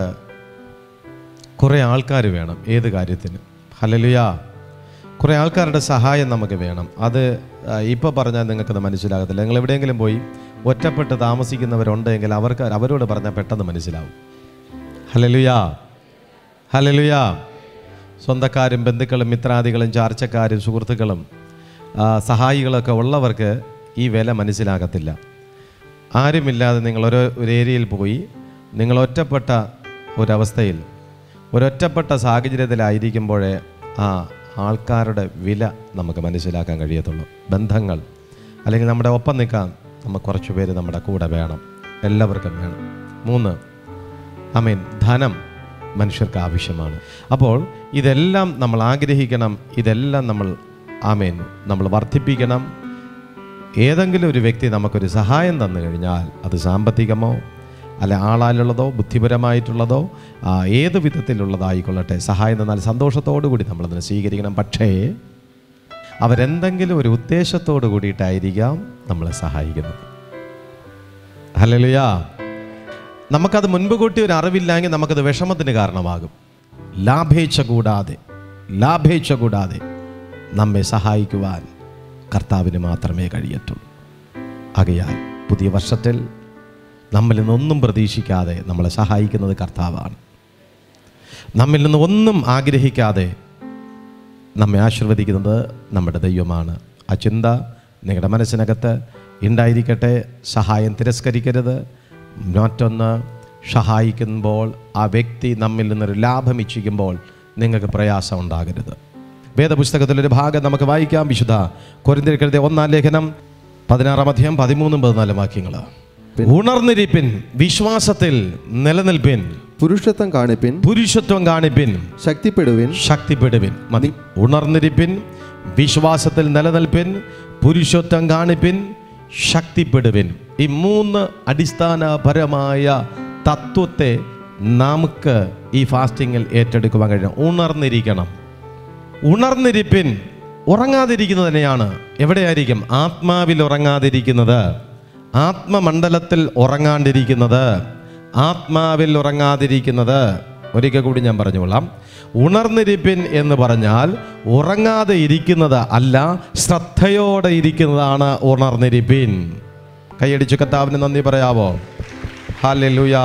കുറേ ആൾക്കാർ വേണം ഏത് കാര്യത്തിനും ഹലലുയാ കുറേ ആൾക്കാരുടെ സഹായം നമുക്ക് വേണം അത് ഇപ്പോൾ പറഞ്ഞാൽ നിങ്ങൾക്കത് മനസ്സിലാകത്തില്ല നിങ്ങൾ എവിടെയെങ്കിലും പോയി ഒറ്റപ്പെട്ട് താമസിക്കുന്നവരുണ്ടെങ്കിൽ അവർക്ക് അവരോട് പറഞ്ഞാൽ പെട്ടെന്ന് മനസ്സിലാവും ഹലലുയാ ഹലലുയാ സ്വന്തക്കാരും ബന്ധുക്കളും മിത്രാദികളും ചാർച്ചക്കാരും സുഹൃത്തുക്കളും ആ, സഹായികളൊക്കെ ഉള്ളവർക്ക് ഈ വില മനസ്സിലാകത്തില്ല ആരുമില്ലാതെ നിങ്ങൾ ഒരു ഒരു ഏരിയയിൽ പോയി നിങ്ങൾ ഒറ്റപ്പെട്ട ഒരവസ്ഥയിൽ ഒരൊറ്റപ്പെട്ട സാഹചര്യത്തിലായിരിക്കുമ്പോഴേ ആ ആൾക്കാരുടെ വില നമുക്ക് മനസ്സിലാക്കാൻ കഴിയത്തുള്ളൂ ബന്ധങ്ങൾ അല്ലെങ്കിൽ നമ്മുടെ ഒപ്പം നിൽക്കാൻ നമുക്ക് കുറച്ച് പേര് നമ്മുടെ കൂടെ വേണം എല്ലാവർക്കും വേണം മൂന്ന് അമീൻ ധനം മനുഷ്യർക്ക് ആവശ്യമാണ് അപ്പോൾ ഇതെല്ലാം നമ്മൾ ആഗ്രഹിക്കണം ഇതെല്ലാം നമ്മൾ ആമേൻ നമ്മൾ വർദ്ധിപ്പിക്കണം ഏതെങ്കിലും ഒരു വ്യക്തി നമുക്കൊരു സഹായം തന്നു കഴിഞ്ഞാൽ അത് സാമ്പത്തികമോ അല്ല ആളാലുള്ളതോ ബുദ്ധിപരമായിട്ടുള്ളതോ ആ, ഏത് വിധത്തിലുള്ളതായിക്കൊള്ളട്ടെ സഹായം തന്നാൽ സന്തോഷത്തോടു കൂടി നമ്മളതിനെ സ്വീകരിക്കണം പക്ഷേ അവരെന്തെങ്കിലും ഒരു ഉദ്ദേശത്തോടു കൂടിയിട്ടായിരിക്കാം നമ്മളെ സഹായിക്കുന്നത് ഹലലുയാ നമുക്കത് മുൻപ് കൂട്ടി ഒരു അറിവില്ലെങ്കിൽ നമുക്കത് വിഷമത്തിന് കാരണമാകും ലാഭേച്ഛ കൂടാതെ ലാഭേച്ഛ കൂടാതെ നമ്മെ സഹായിക്കുവാൻ കർത്താവിന് മാത്രമേ കഴിയത്തുള്ളൂ ആകയാൽ പുതിയ വർഷത്തിൽ നമ്മിൽ നിന്നൊന്നും പ്രതീക്ഷിക്കാതെ നമ്മളെ സഹായിക്കുന്നത് കർത്താവാണ് നമ്മിൽ നിന്ന് ഒന്നും ആഗ്രഹിക്കാതെ നമ്മെ ആശീർവദിക്കുന്നത് നമ്മുടെ ദൈവമാണ് ആ ചിന്ത നിങ്ങളുടെ മനസ്സിനകത്ത് ഉണ്ടായിരിക്കട്ടെ സഹായം തിരസ്കരിക്കരുത് മറ്റൊന്ന് സഹായിക്കുമ്പോൾ ആ വ്യക്തി നമ്മിൽ നിന്നൊരു ലാഭം ഇച്ഛിക്കുമ്പോൾ നിങ്ങൾക്ക് പ്രയാസം ഉണ്ടാകരുത് വേദപുസ്തകത്തിലൊരു ഭാഗം നമുക്ക് വായിക്കാം വിശുദ്ധ കൊരിന്തിരിക്കരുത് ഒന്നാം ലേഖനം പതിനാറാം അധ്യായം പതിമൂന്നും പതിനാലും വാക്യങ്ങൾ ഉണർന്നിരിപ്പിൻ വിശ്വാസത്തിൽ നിലനിൽപ്പിൻ പുരുഷത്വം കാണിപ്പിൻ പുരുഷത്വം കാണിപ്പിൻ ശക്തിപ്പെടുവിൻ ശക്തിപ്പെടുവിൻ മതി ഉണർന്നിരിപ്പിൻ വിശ്വാസത്തിൽ നിലനിൽപ്പിൻ പുരുഷത്വം കാണിപ്പിൻ ശക്തിപ്പെടുവിൻ ഈ മൂന്ന് അടിസ്ഥാനപരമായ തത്വത്തെ നമുക്ക് ഈ ഫാസ്റ്റിങ്ങിൽ ഏറ്റെടുക്കുവാൻ കഴിയണം ഉണർന്നിരിക്കണം ഉണർന്നിരിപ്പിൻ ഉറങ്ങാതിരിക്കുന്നത് തന്നെയാണ് എവിടെയായിരിക്കും ആത്മാവിൽ ഉറങ്ങാതിരിക്കുന്നത് ആത്മമണ്ഡലത്തിൽ ഉറങ്ങാണ്ടിരിക്കുന്നത് ആത്മാവിൽ ഉറങ്ങാതിരിക്കുന്നത് ഒരിക്കൽ കൂടി ഞാൻ പറഞ്ഞുകൊള്ളാം ഉണർന്നിരിപ്പിൻ എന്ന് പറഞ്ഞാൽ ഉറങ്ങാതെ ഇരിക്കുന്നത് അല്ല ശ്രദ്ധയോടെ ഇരിക്കുന്നതാണ് ഉണർന്നിരിപ്പിൻ കൈയടിച്ചു കത്താവിന് നന്ദി പറയാവോ ഹാലെലുയാ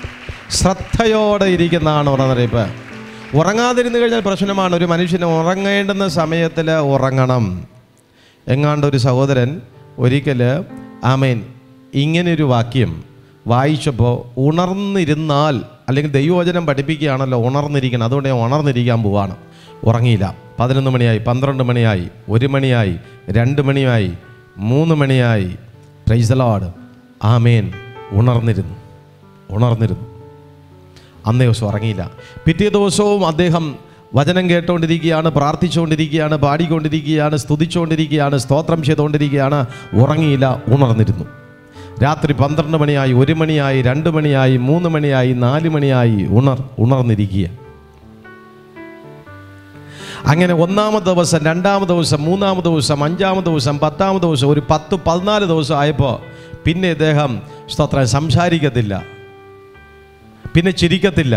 ശ്രദ്ധയോടെ ഇരിക്കുന്നതാണ് ഉണർന്നിരിപ്പ് ഉറങ്ങാതിരുന്നു കഴിഞ്ഞാൽ പ്രശ്നമാണ് ഒരു മനുഷ്യന് ഉറങ്ങേണ്ടുന്ന സമയത്തിൽ ഉറങ്ങണം എങ്ങാണ്ട് ഒരു സഹോദരൻ ഒരിക്കൽ ആമേൻ ഇങ്ങനെയൊരു വാക്യം വായിച്ചപ്പോൾ ഉണർന്നിരുന്നാൽ അല്ലെങ്കിൽ ദൈവവചനം പഠിപ്പിക്കുകയാണല്ലോ ഉണർന്നിരിക്കണം അതുകൊണ്ട് ഞാൻ ഉണർന്നിരിക്കാൻ പോവാണ് ഉറങ്ങിയില്ല പതിനൊന്ന് മണിയായി പന്ത്രണ്ട് മണിയായി ഒരു മണിയായി രണ്ട് മണിയായി മൂന്ന് മണിയായി പ്രൈസലോഡ് ആമേൻ ഉണർന്നിരുന്നു ഉണർന്നിരുന്നു അന്നേ ദിവസം ഉറങ്ങിയില്ല പിറ്റേ ദിവസവും അദ്ദേഹം വചനം കേട്ടുകൊണ്ടിരിക്കുകയാണ് പ്രാർത്ഥിച്ചുകൊണ്ടിരിക്കുകയാണ് പാടിക്കൊണ്ടിരിക്കുകയാണ് സ്തുതിച്ചുകൊണ്ടിരിക്കുകയാണ് സ്തോത്രം ചെയ്തുകൊണ്ടിരിക്കുകയാണ് ഉറങ്ങിയില്ല ഉണർന്നിരുന്നു രാത്രി പന്ത്രണ്ട് മണിയായി ഒരു മണിയായി രണ്ട് മണിയായി മൂന്ന് മണിയായി നാല് മണിയായി ഉണർ ഉണർന്നിരിക്കുക അങ്ങനെ ഒന്നാമത് ദിവസം രണ്ടാമത് ദിവസം മൂന്നാമത് ദിവസം അഞ്ചാമത് ദിവസം പത്താമത് ദിവസം ഒരു പത്ത് പതിനാല് ദിവസം ആയപ്പോൾ പിന്നെ ഇദ്ദേഹം സ്തോത്രം സംസാരിക്കത്തില്ല പിന്നെ ചിരിക്കത്തില്ല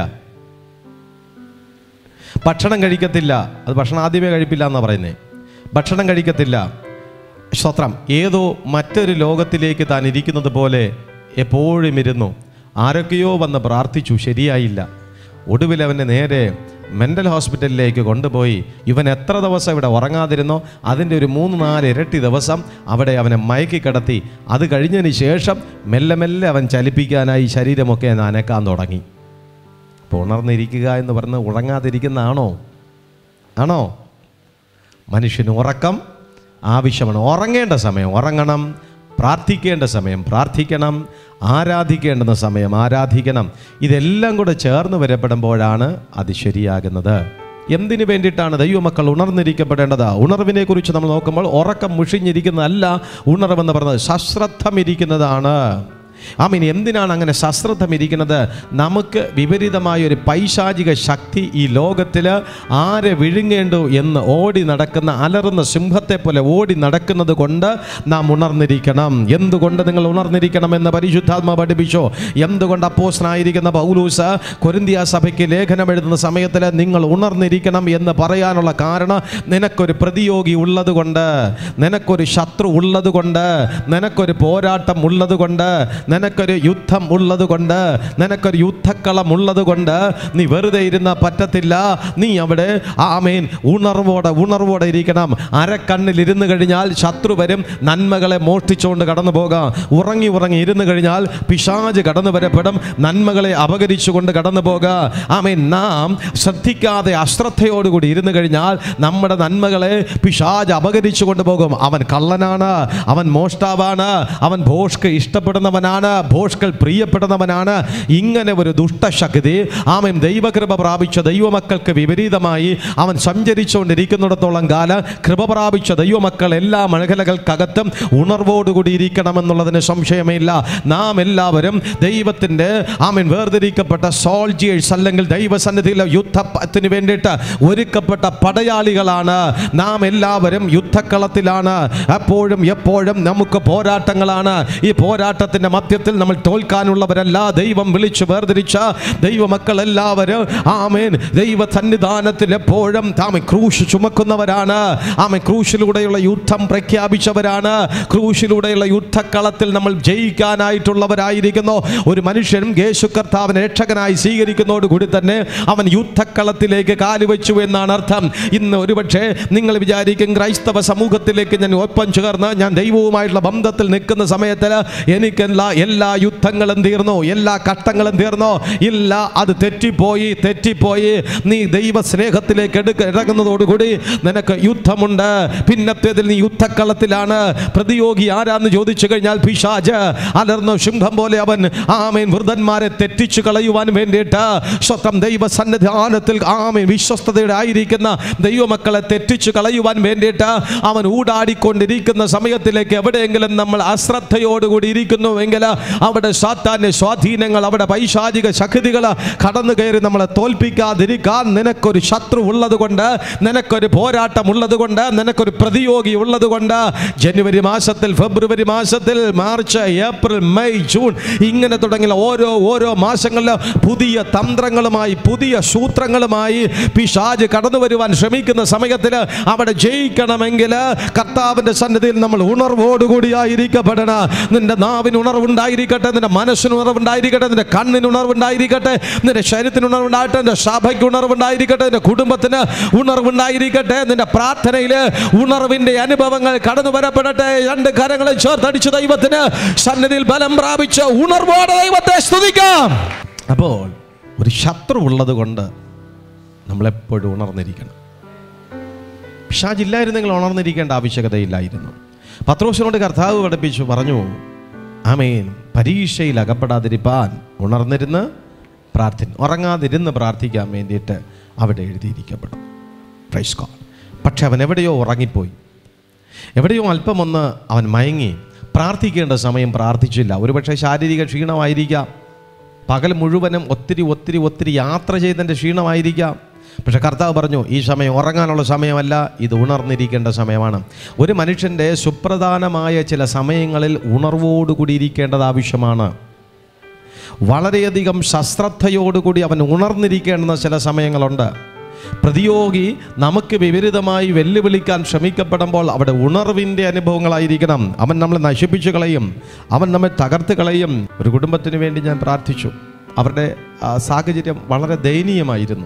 ഭക്ഷണം കഴിക്കത്തില്ല അത് ഭക്ഷണം ആദ്യമേ കഴിപ്പില്ല എന്നാണ് പറയുന്നത് ഭക്ഷണം കഴിക്കത്തില്ല സ്തോത്രം ഏതോ മറ്റൊരു ലോകത്തിലേക്ക് താൻ ഇരിക്കുന്നത് പോലെ എപ്പോഴും ഇരുന്നു ആരൊക്കെയോ വന്ന് പ്രാർത്ഥിച്ചു ശരിയായില്ല ഒടുവിൽ അവനെ നേരെ മെൻ്റൽ ഹോസ്പിറ്റലിലേക്ക് കൊണ്ടുപോയി ഇവൻ എത്ര ദിവസം ഇവിടെ ഉറങ്ങാതിരുന്നോ അതിൻ്റെ ഒരു മൂന്ന് നാല് ഇരട്ടി ദിവസം അവിടെ അവനെ മയക്കി കിടത്തി അത് കഴിഞ്ഞതിന് ശേഷം മെല്ലെ മെല്ലെ അവൻ ചലിപ്പിക്കാനായി ശരീരമൊക്കെ നനക്കാൻ തുടങ്ങി അപ്പോൾ ഉണർന്നിരിക്കുക എന്ന് പറഞ്ഞ് ഉറങ്ങാതിരിക്കുന്നതാണോ ആണോ മനുഷ്യന് ഉറക്കം ആവശ്യമാണ് ഉറങ്ങേണ്ട സമയം ഉറങ്ങണം പ്രാർത്ഥിക്കേണ്ട സമയം പ്രാർത്ഥിക്കണം ആരാധിക്കേണ്ടുന്ന സമയം ആരാധിക്കണം ഇതെല്ലാം കൂടെ ചേർന്ന് വരപ്പെടുമ്പോഴാണ് അത് ശരിയാകുന്നത് എന്തിനു വേണ്ടിയിട്ടാണ് ദൈവമക്കൾ ഉണർന്നിരിക്കപ്പെടേണ്ടത് ഉണർവിനെ കുറിച്ച് നമ്മൾ നോക്കുമ്പോൾ ഉറക്കം മുഷിഞ്ഞിരിക്കുന്നതല്ല ഉണർവെന്ന് പറയുന്നത് സശ്രദ്ധം ഇരിക്കുന്നതാണ് ആമീൻ എന്തിനാണ് അങ്ങനെ സശ്രദ്ധം ഇരിക്കുന്നത് നമുക്ക് വിപരീതമായ ഒരു പൈശാചിക ശക്തി ഈ ലോകത്തിൽ ആരെ വിഴുങ്ങേണ്ടു എന്ന് ഓടി നടക്കുന്ന അലറുന്ന സിംഹത്തെ പോലെ ഓടി നടക്കുന്നത് കൊണ്ട് നാം ഉണർന്നിരിക്കണം എന്തുകൊണ്ട് നിങ്ങൾ ഉണർന്നിരിക്കണം എന്ന് പരിശുദ്ധാത്മ പഠിപ്പിച്ചോ എന്തുകൊണ്ട് അപ്പോസ്നായിരിക്കുന്ന പൗലൂസ് കൊരിന്തിയ സഭയ്ക്ക് ലേഖനം എഴുതുന്ന സമയത്തിൽ നിങ്ങൾ ഉണർന്നിരിക്കണം എന്ന് പറയാനുള്ള കാരണം നിനക്കൊരു പ്രതിയോഗി ഉള്ളതുകൊണ്ട് നിനക്കൊരു ശത്രു ഉള്ളതുകൊണ്ട് നിനക്കൊരു പോരാട്ടം ഉള്ളതുകൊണ്ട് നിനക്കൊരു യുദ്ധം ഉള്ളതുകൊണ്ട് നിനക്കൊരു യുദ്ധക്കളം ഉള്ളതുകൊണ്ട് നീ വെറുതെ ഇരുന്ന പറ്റത്തില്ല നീ അവിടെ ആമേൻ ഉണർവോടെ ഉണർവോടെ ഇരിക്കണം അരക്കണ്ണിൽ ഇരുന്ന് കഴിഞ്ഞാൽ ശത്രു വരും നന്മകളെ മോഷ്ടിച്ചുകൊണ്ട് കടന്നു പോകാം ഉറങ്ങി ഉറങ്ങി ഇരുന്ന് കഴിഞ്ഞാൽ പിശാജ് കടന്നു വരപ്പെടും നന്മകളെ അപകരിച്ചുകൊണ്ട് കടന്നു പോകാം ആമേൻ നാം ശ്രദ്ധിക്കാതെ അശ്രദ്ധയോടുകൂടി ഇരുന്ന് കഴിഞ്ഞാൽ നമ്മുടെ നന്മകളെ പിശാജ് അപകരിച്ചു കൊണ്ടുപോകും അവൻ കള്ളനാണ് അവൻ മോഷ്ടാവാണ് അവൻ ഭോഷ്ക്ക് ഇഷ്ടപ്പെടുന്നവനാണ് ഭോഷ്കൾ പ്രിയപ്പെടുന്നവനാണ് ഇങ്ങനെ ഒരു ദുഷ്ടശക്തി ആമൻ ദൈവകൃപ പ്രാപിച്ച ദൈവമക്കൾക്ക് വിപരീതമായി അവൻ സഞ്ചരിച്ചുകൊണ്ടിരിക്കുന്നിടത്തോളം കാലം കൃപ പ്രാപിച്ച ദൈവമക്കൾ എല്ലാ മേഖലകൾക്കകത്തും ഉണർവോടുകൂടി ഇരിക്കണമെന്നുള്ളതിന് സംശയമില്ല നാം എല്ലാവരും ദൈവത്തിൻ്റെ ആമൻ വേർതിരിക്കപ്പെട്ട സോൾജിയേഴ്സ് അല്ലെങ്കിൽ ദൈവസന്നിധിയിലെ യുദ്ധത്തിന് വേണ്ടിയിട്ട് ഒരുക്കപ്പെട്ട പടയാളികളാണ് നാം എല്ലാവരും യുദ്ധക്കളത്തിലാണ് എപ്പോഴും എപ്പോഴും നമുക്ക് പോരാട്ടങ്ങളാണ് ഈ പോരാട്ടത്തിൻ്റെ മധ്യത്തിൽ നമ്മൾ തോൽക്കാനുള്ളവരല്ല ദൈവം വിളിച്ചു വേർതിരിച്ച ദൈവമക്കൾ എല്ലാവരും ആമേൻ ദൈവ സന്നിധാനത്തിൽ എപ്പോഴും താമ ക്രൂശ് ചുമക്കുന്നവരാണ് ആമ ക്രൂശിലൂടെയുള്ള യുദ്ധം പ്രഖ്യാപിച്ചവരാണ് ക്രൂശിലൂടെയുള്ള യുദ്ധക്കളത്തിൽ നമ്മൾ ജയിക്കാനായിട്ടുള്ളവരായിരിക്കുന്നു ഒരു മനുഷ്യനും യേശു കർത്താവിനെ രക്ഷകനായി സ്വീകരിക്കുന്നതോടുകൂടി തന്നെ അവൻ യുദ്ധക്കളത്തിലേക്ക് കാലുവെച്ചു എന്നാണ് അർത്ഥം ഇന്ന് ഒരുപക്ഷെ നിങ്ങൾ വിചാരിക്കും ക്രൈസ്തവ സമൂഹത്തിലേക്ക് ഞാൻ ഒപ്പം ചേർന്ന് ഞാൻ ദൈവവുമായിട്ടുള്ള ബന്ധത്തിൽ നിൽക്കുന്ന സമയത്ത് എനിക്കെല്ലാ എല്ലാ യുദ്ധങ്ങളും തീർന്നു എല്ലാ കഷ്ടങ്ങളും തീർന്നു ഇല്ല അത് തെറ്റിപ്പോയി തെറ്റിപ്പോയി നീ ദൈവ സ്നേഹത്തിലേക്ക് എടുക്ക ഇറങ്ങുന്നതോടുകൂടി നിനക്ക് യുദ്ധമുണ്ട് പിന്നത്തേതിൽ നീ യുദ്ധക്കളത്തിലാണ് പ്രതിയോഗി ആരാന്ന് ചോദിച്ചു കഴിഞ്ഞാൽ പിശാജ് അലർന്ന സിംഹം പോലെ അവൻ ആമേൻ വൃതന്മാരെ തെറ്റിച്ചു കളയുവാൻ വേണ്ടിയിട്ട് സ്വന്തം ദൈവ സന്നിധാനത്തിൽ ആമേൻ വിശ്വസ്തതയുടെ ആയിരിക്കുന്ന ദൈവമക്കളെ തെറ്റിച്ചു കളയുവാൻ വേണ്ടിയിട്ട് അവൻ ഊടാടിക്കൊണ്ടിരിക്കുന്ന സമയത്തിലേക്ക് എവിടെയെങ്കിലും നമ്മൾ അശ്രദ്ധയോടുകൂടി ഇരിക്കുന്നുവെങ്കിൽ അവിടെ സാത്താന്റെ സ്വാധീനങ്ങൾ അവിടെ പൈശാചിക ശക്തികൾ കടന്നു കയറി നമ്മളെ തോൽപ്പിക്കാതിരിക്കാൻ നിനക്കൊരു ശത്രു ഉള്ളത് കൊണ്ട് നിനക്കൊരു പോരാട്ടം ഉള്ളത് കൊണ്ട് നിനക്കൊരു പ്രതിയോഗി ഉള്ളത് കൊണ്ട് ജനുവരി മാസത്തിൽ ഫെബ്രുവരി മാസത്തിൽ മാർച്ച് ഏപ്രിൽ മെയ് ജൂൺ ഇങ്ങനെ തുടങ്ങിയ ഓരോ ഓരോ മാസങ്ങളിൽ പുതിയ തന്ത്രങ്ങളുമായി പുതിയ സൂത്രങ്ങളുമായി പിശാജ് കടന്നു വരുവാൻ ശ്രമിക്കുന്ന സമയത്തിൽ അവിടെ ജയിക്കണമെങ്കിൽ കർത്താവിന്റെ സന്നിധിയിൽ നമ്മൾ ഉണർവോടുകൂടിയായിരിക്കപ്പെടണം നിന്റെ നാവിന് ഉണർവുണ്ടായിരിക്കട്ടെ നിന്റെ മനസ്സിന് ഉണർവുണ്ടായിരിക്കട്ടെ നിന്റെ കണ്ണിന് ഉണർവുണ്ടായിരിക്കട്ടെ നിന്റെ ശരീരത്തിന് ഉണർവുണ്ടാകട്ടെ നിന്റെ സഭയ്ക്ക് ഉണർവുണ്ടായിരിക്കട്ടെ നിന്റെ കുടുംബത്തിന് ഉണർവുണ്ടായിരിക്കട്ടെ നിന്റെ പ്രാർത്ഥനയിൽ ഉണർവിന്റെ അനുഭവങ്ങൾ കടന്നു വരപ്പെടട്ടെ രണ്ട് കരങ്ങളെ ചേർത്തടിച്ച് ദൈവത്തിന് സന്നിധിയിൽ ബലം പ്രാപിച്ച് ഉണർവോടെ ദൈവത്തെ സ്തുതിക്കാം അപ്പോൾ ഒരു ശത്രു ഉള്ളത് കൊണ്ട് നമ്മളെപ്പോഴും ഉണർന്നിരിക്കണം പിശാജില്ലായിരുന്നെങ്കിൽ ഉണർന്നിരിക്കേണ്ട ആവശ്യകതയില്ലായിരുന്നു പത്രോസിനോട് കർത്താവ് പഠിപ്പിച്ചു പറഞ്ഞു ആമേൻ പരീക്ഷയിൽ അകപ്പെടാതിരിപ്പാൻ ഉണർന്നിരുന്ന് പ്രാർത്ഥന ഉറങ്ങാതിരുന്ന് പ്രാർത്ഥിക്കാൻ വേണ്ടിയിട്ട് അവിടെ എഴുതിയിരിക്കപ്പെടും പ്രൈസ് ഗോഡ് പക്ഷെ അവൻ എവിടെയോ ഉറങ്ങിപ്പോയി എവിടെയോ അല്പം ഒന്ന് അവൻ മയങ്ങി പ്രാർത്ഥിക്കേണ്ട സമയം പ്രാർത്ഥിച്ചില്ല ഒരുപക്ഷെ ശാരീരിക ക്ഷീണമായിരിക്കാം പകൽ മുഴുവനും ഒത്തിരി ഒത്തിരി ഒത്തിരി യാത്ര ചെയ്തതിൻ്റെ ക്ഷീണമായിരിക്കാം പക്ഷെ കർത്താവ് പറഞ്ഞു ഈ സമയം ഉറങ്ങാനുള്ള സമയമല്ല ഇത് ഉണർന്നിരിക്കേണ്ട സമയമാണ് ഒരു മനുഷ്യൻ്റെ സുപ്രധാനമായ ചില സമയങ്ങളിൽ ഉണർവോടുകൂടി ഇരിക്കേണ്ടത് ആവശ്യമാണ് വളരെയധികം ശസ്ത്രദ്ധയോടുകൂടി അവൻ ഉണർന്നിരിക്കേണ്ടുന്ന ചില സമയങ്ങളുണ്ട് പ്രതിയോഗി നമുക്ക് വിപരീതമായി വെല്ലുവിളിക്കാൻ ശ്രമിക്കപ്പെടുമ്പോൾ അവിടെ ഉണർവിൻ്റെ അനുഭവങ്ങളായിരിക്കണം അവൻ നമ്മളെ നശിപ്പിച്ചു കളയും അവൻ നമ്മെ തകർത്ത് കളയും ഒരു കുടുംബത്തിന് വേണ്ടി ഞാൻ പ്രാർത്ഥിച്ചു അവരുടെ ആ, സാഹചര്യം വളരെ ദയനീയമായിരുന്നു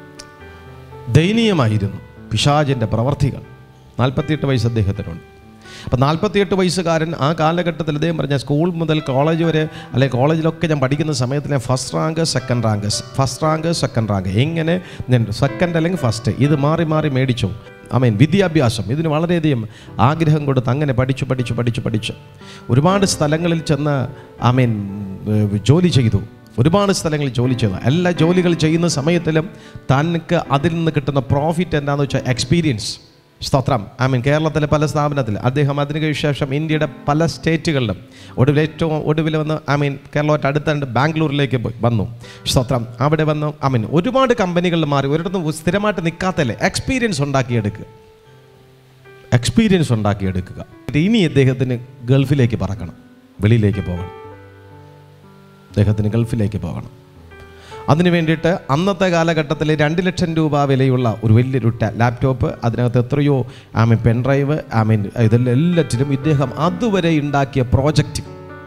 ദയനീയമായിരുന്നു പിശാചിൻ്റെ പ്രവർത്തികൾ നാൽപ്പത്തിയെട്ട് വയസ്സ് അദ്ദേഹത്തിനുണ്ട് അപ്പം നാൽപ്പത്തിയെട്ട് വയസ്സുകാരൻ ആ കാലഘട്ടത്തിൽ ഇദ്ദേഹം പറഞ്ഞ സ്കൂൾ മുതൽ കോളേജ് വരെ അല്ലെങ്കിൽ കോളേജിലൊക്കെ ഞാൻ പഠിക്കുന്ന സമയത്ത് ഞാൻ first rank second rank first rank second rank എങ്ങനെ ഞാൻ സെക്കൻഡ് അല്ലെങ്കിൽ ഫസ്റ്റ് ഇത് മാറി മാറി മേടിച്ചു ഐ മീൻ വിദ്യാഭ്യാസം ഇതിന് വളരെയധികം ആഗ്രഹം കൊടുത്ത് അങ്ങനെ പഠിച്ചു പഠിച്ചു പഠിച്ചു പഠിച്ചു ഒരുപാട് സ്ഥലങ്ങളിൽ ചെന്ന് ഐ മീൻ ജോലി ചെയ്തു ഒരുപാട് സ്ഥലങ്ങളിൽ ജോലി ചെയ്തു എല്ലാ ജോലികൾ ചെയ്യുന്ന സമയത്തിലും തനിക്ക് അതിൽ നിന്ന് കിട്ടുന്ന പ്രോഫിറ്റ് എന്താണെന്ന് വെച്ചാൽ എക്സ്പീരിയൻസ് സ്തോത്രം ഐ മീൻ കേരളത്തിലെ പല സ്ഥാപനത്തിൽ അദ്ദേഹം അതിന് ശേഷം ഇന്ത്യയുടെ പല സ്റ്റേറ്റുകളിലും ഒടുവിൽ ഏറ്റവും ഒടുവിൽ വന്ന് ഐ മീൻ കേരളമായിട്ട് അടുത്തുണ്ട് ബാംഗ്ലൂരിലേക്ക് പോയി വന്നു സ്തോത്രം അവിടെ വന്നു ഐ മീൻ ഒരുപാട് കമ്പനികളിൽ മാറി ഒരിടത്തും സ്ഥിരമായിട്ട് നിൽക്കാത്തല്ലേ എക്സ്പീരിയൻസ് ഉണ്ടാക്കിയെടുക്കുക എക്സ്പീരിയൻസ് ഉണ്ടാക്കിയെടുക്കുക ഇനി അദ്ദേഹത്തിന് ഗൾഫിലേക്ക് പറക്കണം വെളിയിലേക്ക് പോകണം അദ്ദേഹത്തിന് ഗൾഫിലേക്ക് പോകണം അതിന് വേണ്ടിയിട്ട് അന്നത്തെ കാലഘട്ടത്തിൽ രണ്ട് ലക്ഷം രൂപ വിലയുള്ള ഒരു വലിയൊരു ടാ- ലാപ്ടോപ്പ് അതിനകത്ത് എത്രയോ I mean pendrive I mean ഇതെല്ലാം എല്ലാറ്റിലും ഇദ്ദേഹം അതുവരെ ഉണ്ടാക്കിയ പ്രോജക്റ്റ്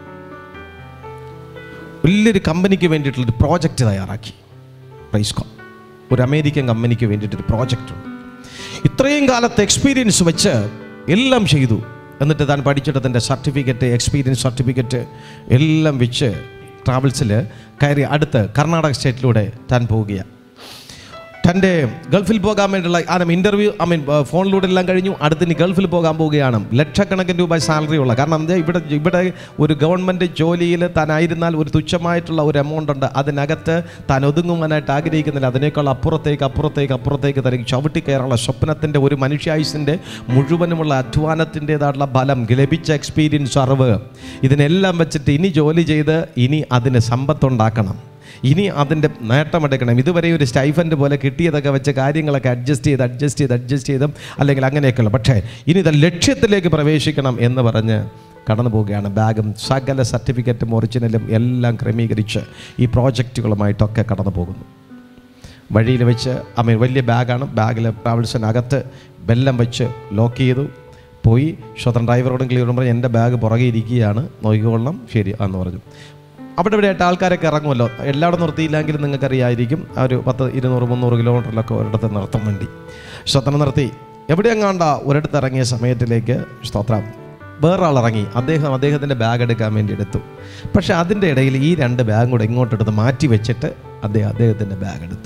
വലിയൊരു കമ്പനിക്ക് വേണ്ടിയിട്ടുള്ളൊരു പ്രോജക്റ്റ് തയ്യാറാക്കി പ്രൈസ്കോ ഒരു അമേരിക്കൻ കമ്പനിക്ക് വേണ്ടിയിട്ടൊരു പ്രോജക്റ്റ് ഉണ്ട് ഇത്രയും കാലത്തെ എക്സ്പീരിയൻസ് വെച്ച് എല്ലാം ചെയ്തു എന്നിട്ട് താൻ പഠിച്ചെടുത്തതിൻ്റെ സർട്ടിഫിക്കറ്റ് എക്സ്പീരിയൻസ് സർട്ടിഫിക്കറ്റ് എല്ലാം വെച്ച് ട്രാവൽസിൽ കയറി അടുത്ത് കർണാടക സ്റ്റേറ്റിലൂടെ താൻ പോവുകയാണ് തൻ്റെ ഗൾഫിൽ പോകാൻ വേണ്ടിയുള്ള ആരും ഇൻ്റർവ്യൂ ഐ മീൻ ഫോണിലൂടെ എല്ലാം കഴിഞ്ഞു അടുത്ത് ഇനി ഗൾഫിൽ പോകാൻ പോവുകയാണ് ലക്ഷക്കണക്കിന് രൂപ സാലറി ഉള്ള കാരണം എന്താ ഇവിടെ ഇവിടെ ഒരു ഗവൺമെൻറ് ജോലിയിൽ താനായിരുന്നാൽ ഒരു തുച്ഛമായിട്ടുള്ള ഒരു എമൗണ്ട് ഉണ്ട് അതിനകത്ത് താൻ ഒതുങ്ങുവാനായിട്ട് ആഗ്രഹിക്കുന്നില്ല അതിനേക്കാൾ അപ്പുറത്തേക്ക് അപ്പുറത്തേക്ക് അപ്പുറത്തേക്ക് തനിക്ക് ചവിട്ടി കയറാനുള്ള സ്വപ്നത്തിൻ്റെ ഒരു മനുഷ്യായുസിൻ്റെ മുഴുവനുമുള്ള അധ്വാനത്തിൻ്റെതായിട്ടുള്ള ഫലം ലഭിച്ച എക്സ്പീരിയൻസ് അറിവ് ഇതിനെല്ലാം വെച്ചിട്ട് ഇനി ജോലി ചെയ്ത് ഇനി അതിന് സമ്പത്തുണ്ടാക്കണം ഇനി അതിൻ്റെ നേട്ടമെടുക്കണം ഇതുവരെ ഒരു സ്റ്റൈഫൻഡ് പോലെ കിട്ടിയതൊക്കെ വെച്ച് കാര്യങ്ങളൊക്കെ അഡ്ജസ്റ്റ് ചെയ്ത് അഡ്ജസ്റ്റ് ചെയ്ത് അഡ്ജസ്റ്റ് ചെയ്തും അല്ലെങ്കിൽ അങ്ങനെയൊക്കെയുള്ള പക്ഷേ ഇനി ഇത് ലക്ഷ്യത്തിലേക്ക് പ്രവേശിക്കണം എന്ന് പറഞ്ഞ് കടന്നു പോവുകയാണ് ബാഗും സകല സർട്ടിഫിക്കറ്റും ഒറിജിനലും എല്ലാം ക്രമീകരിച്ച് ഈ പ്രോജക്റ്റുകളുമായിട്ടൊക്കെ കടന്നു പോകുന്നു വഴിയിൽ വെച്ച് ഐ മീൻ വലിയ ബാഗാണ് ബാഗിൽ ട്രാവൽസിനകത്ത് ബെല്ലം വെച്ച് ലോക്ക് ചെയ്തു പോയി സ്വതന്ത്ര ഡ്രൈവറോടും ക്ലിയറോടും പറഞ്ഞു എൻ്റെ ബാഗ് പുറകെ ഇരിക്കുകയാണ് നോക്കിക്കൊള്ളണം ശരി എന്ന് പറഞ്ഞു അവിടെ ഇവിടെ ആയിട്ട് ആൾക്കാരൊക്കെ ഇറങ്ങുമല്ലോ എല്ലായിടും നിർത്തിയില്ലെങ്കിലും നിങ്ങൾക്കറിയായിരിക്കും ആ ഒരു പത്ത് ഇരുന്നൂറ് മുന്നൂറ് കിലോമീറ്ററിലൊക്കെ ഒരിടത്ത് നിർത്താൻ വേണ്ടി സ്വതന്ത്രം നിർത്തി എവിടെയെങ്ങാണ്ട ഒരിടത്ത് ഇറങ്ങിയ സമയത്തിലേക്ക് സ്തോത്രം വേറൊരാൾ ഇറങ്ങി അദ്ദേഹം അദ്ദേഹത്തിൻ്റെ ബാഗ് എടുക്കാൻ വേണ്ടി എടുത്തു പക്ഷേ അതിൻ്റെ ഇടയിൽ ഈ രണ്ട് ബാഗും കൂടെ ഇങ്ങോട്ടെടുത്ത് മാറ്റി വെച്ചിട്ട് അദ്ദേഹം അദ്ദേഹത്തിൻ്റെ ബാഗ് എടുത്തു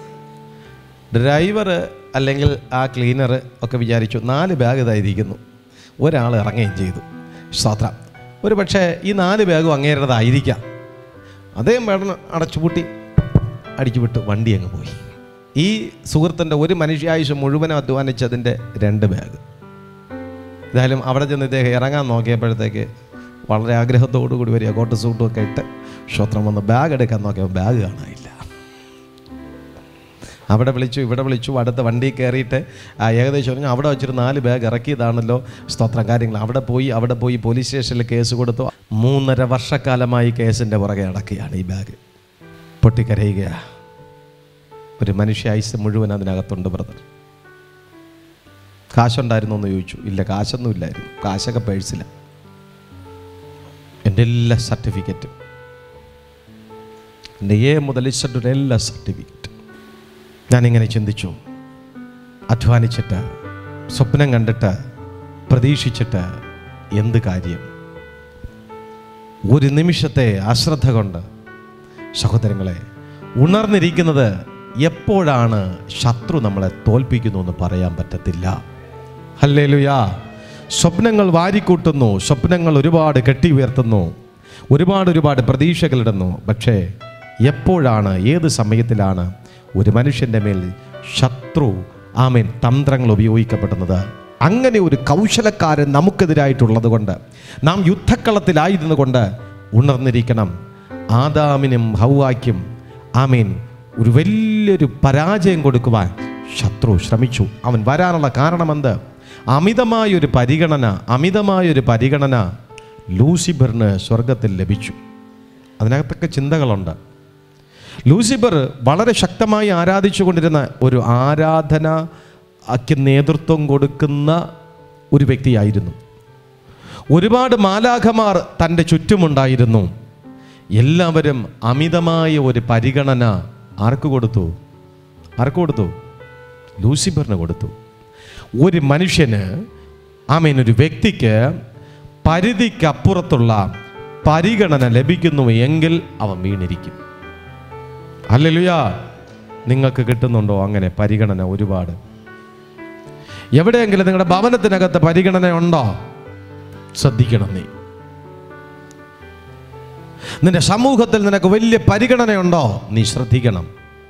ഡ്രൈവർ അല്ലെങ്കിൽ ആ ക്ലീനർ ഒക്കെ വിചാരിച്ചു നാല് ബാഗ് ഇതായിരിക്കുന്നു ഒരാൾ ഇറങ്ങുകയും ചെയ്തു സ്തോത്രം ഒരു പക്ഷേ ഈ നാല് ബാഗും അങ്ങേരുടേതായിരിക്കാം അദ്ദേഹം വേണം അടച്ചുപൂട്ടി അടിച്ചു വിട്ട് വണ്ടി അങ്ങ് പോയി ഈ സുഹൃത്തിൻ്റെ ഒരു മനുഷ്യായുഷം മുഴുവനും അധ്വാനിച്ചതിൻ്റെ രണ്ട് ബാഗ് എന്തായാലും അവിടെ ചെന്ന് ഇദ്ദേഹം ഇറങ്ങാൻ നോക്കിയപ്പോഴത്തേക്ക് വളരെ ആഗ്രഹത്തോടു കൂടി വരിക കോട്ട് സൂട്ടും ഒക്കെ ഇട്ട് ക്ഷോത്രം വന്ന് ബാഗ് എടുക്കാൻ നോക്കിയപ്പോൾ ബാഗ് കാണാനില്ല അവിടെ വിളിച്ചു ഇവിടെ വിളിച്ചു അടുത്ത വണ്ടി കയറിയിട്ട് ആ ഏകദേശം പറഞ്ഞു അവിടെ വെച്ചൊരു നാല് ബാഗ് ഇറക്കിയതാണല്ലോ സ്തോത്രം കാര്യങ്ങൾ അവിടെ പോയി അവിടെ പോയി പോലീസ് സ്റ്റേഷനിൽ കേസ് കൊടുത്തു മൂന്നര വർഷക്കാലമായി കേസിൻ്റെ പുറകെ അടക്കുകയാണ് ഈ ബാഗ് പൊട്ടിക്കരയുകയാ ഒരു മനുഷ്യ ഐസ് മുഴുവൻ അതിനകത്തുണ്ട് ബ്രദർ കാശുണ്ടായിരുന്നോ എന്ന് ചോദിച്ചു ഇല്ല കാശൊന്നും ഇല്ലായിരുന്നു കാശൊക്കെ പേഴ്സില്ല എൻ്റെ എല്ലാ സർട്ടിഫിക്കറ്റും എൻ്റെ എ മുതൽ ഇഷ്ട എല്ലാ സർട്ടിഫിക്കറ്റും ഞാനിങ്ങനെ ചിന്തിച്ചു അധ്വാനിച്ചിട്ട് സ്വപ്നം കണ്ടിട്ട് പ്രതീക്ഷിച്ചിട്ട് എന്ത് കാര്യം ഒരു നിമിഷത്തെ അശ്രദ്ധ കൊണ്ട് സഹോദരങ്ങളെ ഉണർന്നിരിക്കുന്നത് എപ്പോഴാണ് ശത്രു നമ്മളെ തോൽപ്പിക്കുന്നു എന്ന് പറയാൻ പറ്റത്തില്ല ഹല്ലേലുയാ സ്വപ്നങ്ങൾ വാരിക്കൂട്ടുന്നു സ്വപ്നങ്ങൾ ഒരുപാട് കെട്ടി ഉയർത്തുന്നു ഒരുപാട് ഒരുപാട് പ്രതീക്ഷകളിടുന്നു പക്ഷേ എപ്പോഴാണ് ഏത് സമയത്തിലാണ് ഒരു മനുഷ്യൻ്റെ മേൽ ശത്രു ആമേൻ തന്ത്രങ്ങൾ ഉപയോഗിക്കപ്പെടുന്നത് അങ്ങനെ ഒരു കൗശലക്കാരൻ നമുക്കെതിരായിട്ടുള്ളത് കൊണ്ട് നാം യുദ്ധക്കളത്തിലായിരുന്നു കൊണ്ട് ഉണർന്നിരിക്കണം ആദാമിനും ഹൗവായ്ക്കും ആമീൻ ഒരു വലിയൊരു പരാജയം കൊടുക്കുവാൻ ശത്രു ശ്രമിച്ചു അവൻ വരാനുള്ള കാരണമെന്ത് അമിതമായൊരു പരിഗണന അമിതമായൊരു പരിഗണന ലൂസിഫറിന് സ്വർഗത്തിൽ ലഭിച്ചു അതിനകത്തൊക്കെ ചിന്തകളുണ്ട് ലൂസിഫർ വളരെ ശക്തമായി ആരാധിച്ചു കൊണ്ടിരുന്ന ഒരു ആരാധനയ്ക്ക് നേതൃത്വം കൊടുക്കുന്ന ഒരു വ്യക്തിയായിരുന്നു ഒരുപാട് മാലാഖമാർ തൻ്റെ ചുറ്റുമുണ്ടായിരുന്നു എല്ലാവരും അമിതമായ ഒരു പരിഗണന ആർക്ക് കൊടുത്തു ആർക്ക് കൊടുത്തു ലൂസിഫറിന് കൊടുത്തു ഒരു മനുഷ്യന് ആമീൻ ഒരു വ്യക്തിക്ക് പരിധിക്കപ്പുറത്തുള്ള പരിഗണന ലഭിക്കുന്നു എങ്കിൽ അവൻ വീണിരിക്കും അല്ലെലുയാ നിങ്ങൾക്ക് കിട്ടുന്നുണ്ടോ അങ്ങനെ പരിഗണന ഒരുപാട് എവിടെയെങ്കിലും നിങ്ങളുടെ ഭവനത്തിനകത്ത് പരിഗണന ഉണ്ടോ ശ്രദ്ധിക്കണം നീ നിന്റെ സമൂഹത്തിൽ നിനക്ക് വലിയ പരിഗണനയുണ്ടോ നീ ശ്രദ്ധിക്കണം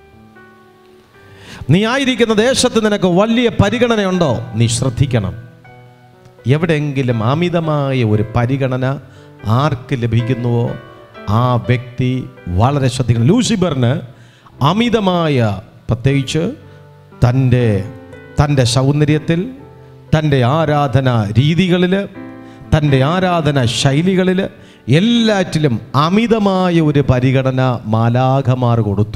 നീ ആയിരിക്കുന്ന ദേശത്ത് നിനക്ക് വലിയ പരിഗണനയുണ്ടോ നീ ശ്രദ്ധിക്കണം എവിടെയെങ്കിലും അമിതമായ ഒരു പരിഗണന ആർക്ക് ലഭിക്കുന്നുവോ ആ വ്യക്തി വളരെ ശ്രദ്ധിക്കണം ലൂസിബറിന് അമിതമായ പ്രത്യേകിച്ച് തൻ്റെ തൻ്റെ സൗന്ദര്യത്തിൽ തൻ്റെ ആരാധന രീതികളിൽ തൻ്റെ ആരാധന ശൈലികളിൽ എല്ലാറ്റിലും അമിതമായ ഒരു പരിഗണന മാലാഖമാർ കൊടുത്തു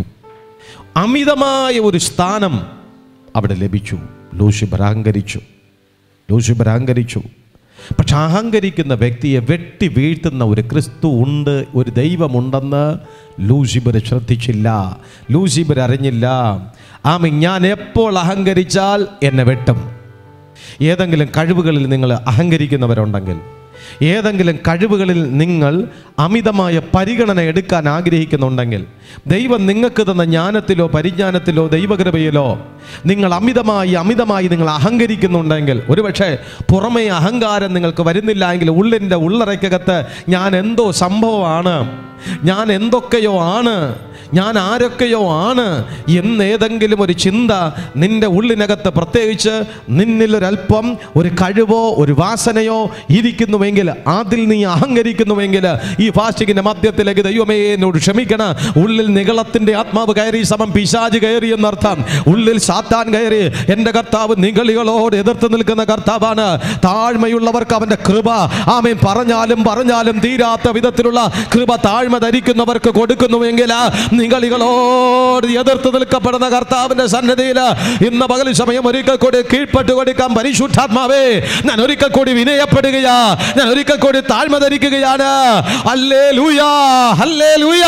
അമിതമായ ഒരു സ്ഥാനം അവിടെ ലഭിച്ചു ലൂഷിബർ അഹങ്കരിച്ചു ലൂഷിബർ അഹങ്കരിച്ചു പക്ഷെ അഹങ്കരിക്കുന്ന വ്യക്തിയെ വെട്ടി വീഴ്ത്തുന്ന ഒരു ക്രിസ്തു ഉണ്ട് ഒരു ദൈവമുണ്ടെന്ന് ലൂസിബർ ശ്രദ്ധിച്ചില്ല ലൂസിബർ അറിഞ്ഞില്ല ആമി ഞാൻ എപ്പോൾ അഹങ്കരിച്ചാൽ എന്നെ വെട്ടും ഏതെങ്കിലും കഴിവുകളിൽ നിങ്ങൾ അഹങ്കരിക്കുന്നവരുണ്ടെങ്കിൽ ഏതെങ്കിലും കഴിവുകളിൽ നിങ്ങൾ അമിതമായ പരിഗണന എടുക്കാൻ ആഗ്രഹിക്കുന്നുണ്ടെങ്കിൽ ദൈവം നിങ്ങൾക്ക് തന്ന ജ്ഞാനത്തിലോ പരിജ്ഞാനത്തിലോ ദൈവകൃപയിലോ നിങ്ങൾ അമിതമായി അമിതമായി നിങ്ങൾ അഹങ്കരിക്കുന്നുണ്ടെങ്കിൽ ഒരുപക്ഷെ പുറമേ അഹങ്കാരം നിങ്ങൾക്ക് വരുന്നില്ല എങ്കിൽ ഉള്ളിൻ്റെ ഉള്ളറയ്ക്കകത്ത് ഞാൻ എന്തോ സംഭവമാണ് ഞാൻ എന്തൊക്കെയോ ആണ് ഞാൻ ആരൊക്കെയോ ആണ് എന്നേതെങ്കിലും ഒരു ചിന്ത നിന്റെ ഉള്ളിനകത്ത് പ്രത്യേകിച്ച് നിന്നിലൊരല്പം ഒരു കഴിവോ ഒരു വാസനയോ ഇരിക്കുന്നുവെങ്കിൽ അതിൽ നീ അഹങ്കരിക്കുന്നുവെങ്കിൽ ഈ ഫാസ്റ്റിങ്ങിന്റെ മധ്യത്തിലേക്ക് ദൈവമേ എന്നോട് ക്ഷമിക്കണ ഉള്ളിൽ നികളത്തിന്റെ ആത്മാവ് കയറി സമം പിശാജ് കയറി എന്നർത്ഥം ഉള്ളിൽ സാത്താൻ കയറി എൻ്റെ കർത്താവ് നികളികളോട് എതിർത്ത് നിൽക്കുന്ന കർത്താവാണ് താഴ്മയുള്ളവർക്ക് അവൻ്റെ കൃപ ആമേൻ പറഞ്ഞാലും പറഞ്ഞാലും തീരാത്ത വിധത്തിലുള്ള കൃപ താഴ്മ ധരിക്കുന്നവർക്ക് കൊടുക്കുന്നുവെങ്കിൽ നിങ്ങളികളോട് എതിർത്ത് നിൽക്കപ്പെടുന്ന കർത്താവിന്റെ സന്നദ്ധയിൽ ഇന്ന് പകൽ സമയം ഒരിക്കൽ കൂടി കീഴ്പ്പെട്ട് കൊടുക്കാൻ പരിശുദ്ധാത്മാവേ ഞാൻ ഒരിക്കൽ കൂടി വിനയപ്പെടുകയാ ഞാൻ ഒരിക്കൽ കൂടി താഴ്മ ധരിക്കുകയാണ് അല്ലേ ലൂയാ അല്ലേ ലൂയാ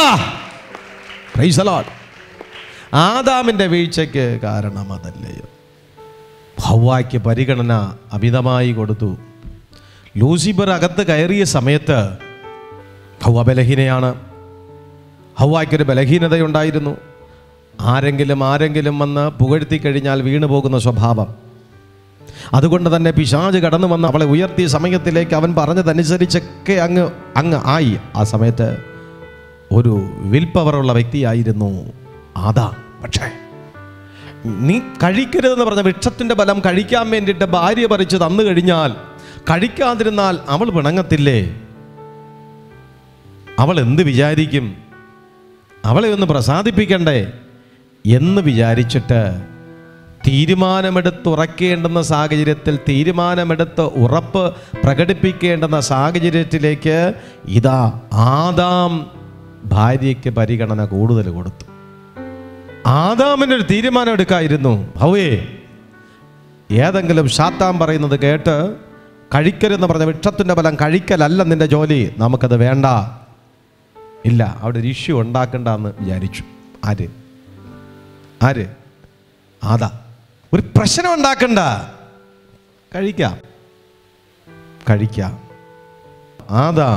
പ്രൈസ് ലോഡ് ആദാമിൻ്റെ വീഴ്ചയ്ക്ക് കാരണം അതല്ലയോ ഹൗവായ്ക്ക് പരിഗണന അമിതമായി കൊടുത്തു ലൂസിബർ അകത്ത് കയറിയ സമയത്ത് ഹൗവ ബലഹീനയാണ് ഹൗവായ്ക്കൊരു ബലഹീനതയുണ്ടായിരുന്നു ആരെങ്കിലും ആരെങ്കിലും വന്ന് പുകഴ്ത്തി കഴിഞ്ഞാൽ വീണു പോകുന്ന സ്വഭാവം അതുകൊണ്ട് തന്നെ പിശാജ് കടന്നു വന്ന് അവളെ ഉയർത്തിയ സമയത്തിലേക്ക് അവൻ പറഞ്ഞതനുസരിച്ചൊക്കെ അങ്ങ് അങ്ങ് ആയി ആ സമയത്ത് ഒരു വിൽ പവറുള്ള വ്യക്തിയായിരുന്നു ആദാ പക്ഷേ നീ കഴിക്കരുതെന്ന് പറഞ്ഞ വൃക്ഷത്തിൻ്റെ ബലം കഴിക്കാൻ വേണ്ടിയിട്ട് ഭാര്യ പറിച്ച് തന്നു കഴിഞ്ഞാൽ കഴിക്കാതിരുന്നാൽ അവൾ പിണങ്ങത്തില്ലേ അവൾ എന്ത് വിചാരിക്കും അവളെ ഒന്ന് പ്രസാദിപ്പിക്കണ്ടേ എന്ന് വിചാരിച്ചിട്ട് തീരുമാനമെടുത്തുറക്കേണ്ടുന്ന സാഹചര്യത്തിൽ തീരുമാനമെടുത്ത് ഉറപ്പ് പ്രകടിപ്പിക്കേണ്ടുന്ന സാഹചര്യത്തിലേക്ക് ഇതാ ആദാം ഭാര്യയ്ക്ക് പരിഗണന കൂടുതൽ കൊടുത്തു ആദാമിനൊരു തീരുമാനം എടുക്കായിരുന്നു ഹൗവേ ഏതെങ്കിലും ഷാത്താൻ പറയുന്നത് കേട്ട് കഴിക്കരുതെന്ന് പറഞ്ഞ വൃക്ഷത്തിൻ്റെ ഫലം കഴിക്കലല്ല നിന്റെ ജോലി നമുക്കത് വേണ്ട ഇല്ല അവിടെ ഒരു ഇഷ്യൂ ഉണ്ടാക്കണ്ട എന്ന് വിചാരിച്ചു ആര് ആര് ആദാ ഒരു പ്രശ്നം ഉണ്ടാക്കണ്ട കഴിക്കാം കഴിക്കാം ആദാ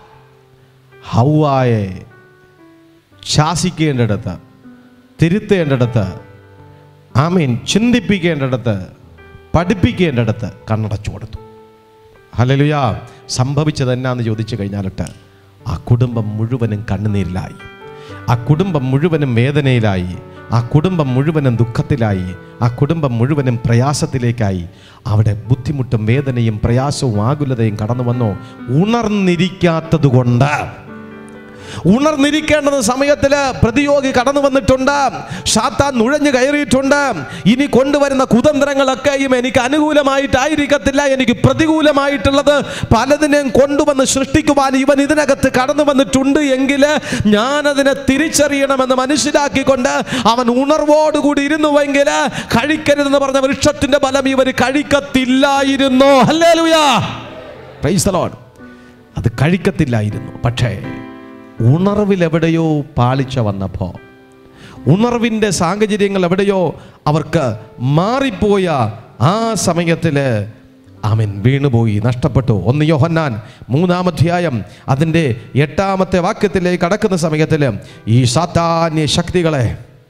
ഹൗവായെ ശാസിക്കേണ്ടിടത്ത് തിരുത്തേണ്ടിടത്ത് ആമീൻ ചിന്തിപ്പിക്കേണ്ടിടത്ത് പഠിപ്പിക്കേണ്ടിടത്ത് കണ്ണടച്ചു കൊടുത്തു ഹലലുയാ സംഭവിച്ചത് എന്നാന്ന് ചോദിച്ചു കഴിഞ്ഞാലിട്ട് ആ കുടുംബം മുഴുവനും കണ്ണുനീരിലായി ആ കുടുംബം മുഴുവനും വേദനയിലായി ആ കുടുംബം മുഴുവനും ദുഃഖത്തിലായി ആ കുടുംബം മുഴുവനും പ്രയാസത്തിലേക്കായി അവിടെ ബുദ്ധിമുട്ടും വേദനയും പ്രയാസവും ആകുലതയും കടന്നു വന്നു ഉണർന്നിരിക്കാത്തത് കൊണ്ട് ഉണർന്നിരിക്കേണ്ടുന്ന സമയത്തിൽ പ്രതിയോഗി കടന്നു വന്നിട്ടുണ്ട് ഷാത്താൻ നുഴഞ്ഞു കയറിയിട്ടുണ്ട് ഇനി കൊണ്ടുവരുന്ന കുതന്ത്രങ്ങളൊക്കെയും എനിക്ക് അനുകൂലമായിട്ടായിരിക്കത്തില്ല എനിക്ക് പ്രതികൂലമായിട്ടുള്ളത് പലതിനെയും കൊണ്ടുവന്ന് സൃഷ്ടിക്കുവാൻ ഇവൻ ഇതിനകത്ത് കടന്നു വന്നിട്ടുണ്ട് എങ്കിൽ ഞാനതിനെ തിരിച്ചറിയണമെന്ന് മനസ്സിലാക്കിക്കൊണ്ട് അവൻ ഉണർവോടുകൂടി ഇരുന്നുവെങ്കിൽ കഴിക്കരുതെന്ന് പറഞ്ഞ വൃക്ഷത്തിന്റെ ഫലം ഇവർ കഴിക്കത്തില്ലായിരുന്നു അല്ലേ പ്രൈസ് ലോഡ് അത് കഴിക്കത്തില്ലായിരുന്നു പക്ഷേ ഉണർവിലെവിടെയോ പാളിച്ച വന്നപ്പോൾ ഉണർവിൻ്റെ സാഹചര്യങ്ങൾ എവിടെയോ അവർക്ക് മാറിപ്പോയ ആ സമയത്തിൽ ആമൻ വീണുപോയി നഷ്ടപ്പെട്ടു ഒന്ന് യോഹന്നാൻ മൂന്നാം അധ്യായം അതിൻ്റെ എട്ടാമത്തെ വാക്യത്തിലേക്ക് കടക്കുന്ന സമയത്തിൽ ഈ സാത്താന്യ ശക്തികളെ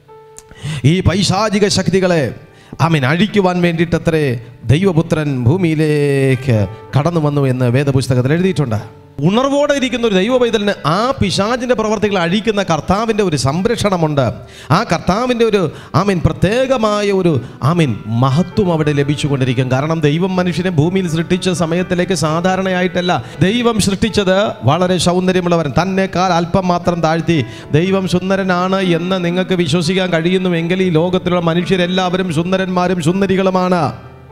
ഈ പൈശാചിക ശക്തികളെ ആമീൻ അഴിക്കുവാൻ വേണ്ടിയിട്ടത്രേ ദൈവപുത്രൻ ഭൂമിയിലേക്ക് കടന്നു വന്നു എന്ന് വേദപുസ്തകത്തിൽ എഴുതിയിട്ടുണ്ട് ഉണർവോടെ ഇരിക്കുന്ന ഒരു ദൈവ പൈതലിന് ആ പിശാചിൻ്റെ പ്രവർത്തികൾ അഴിക്കുന്ന കർത്താവിൻ്റെ ഒരു സംരക്ഷണമുണ്ട് ആ കർത്താവിൻ്റെ ഒരു ആമീൻ പ്രത്യേകമായ ഒരു ആമീൻ മഹത്വം അവിടെ ലഭിച്ചുകൊണ്ടിരിക്കും കാരണം ദൈവം മനുഷ്യനെ ഭൂമിയിൽ സൃഷ്ടിച്ച സമയത്തിലേക്ക് സാധാരണയായിട്ടല്ല ദൈവം സൃഷ്ടിച്ചത് വളരെ സൗന്ദര്യമുള്ളവൻ തന്നെക്കാൾ അല്പം മാത്രം താഴ്ത്തി ദൈവം സുന്ദരനാണ് എന്ന് നിങ്ങൾക്ക് വിശ്വസിക്കാൻ കഴിയുന്നുവെങ്കിൽ ഈ ലോകത്തിലുള്ള മനുഷ്യരെല്ലാവരും സുന്ദരന്മാരും സുന്ദരികളുമാണ്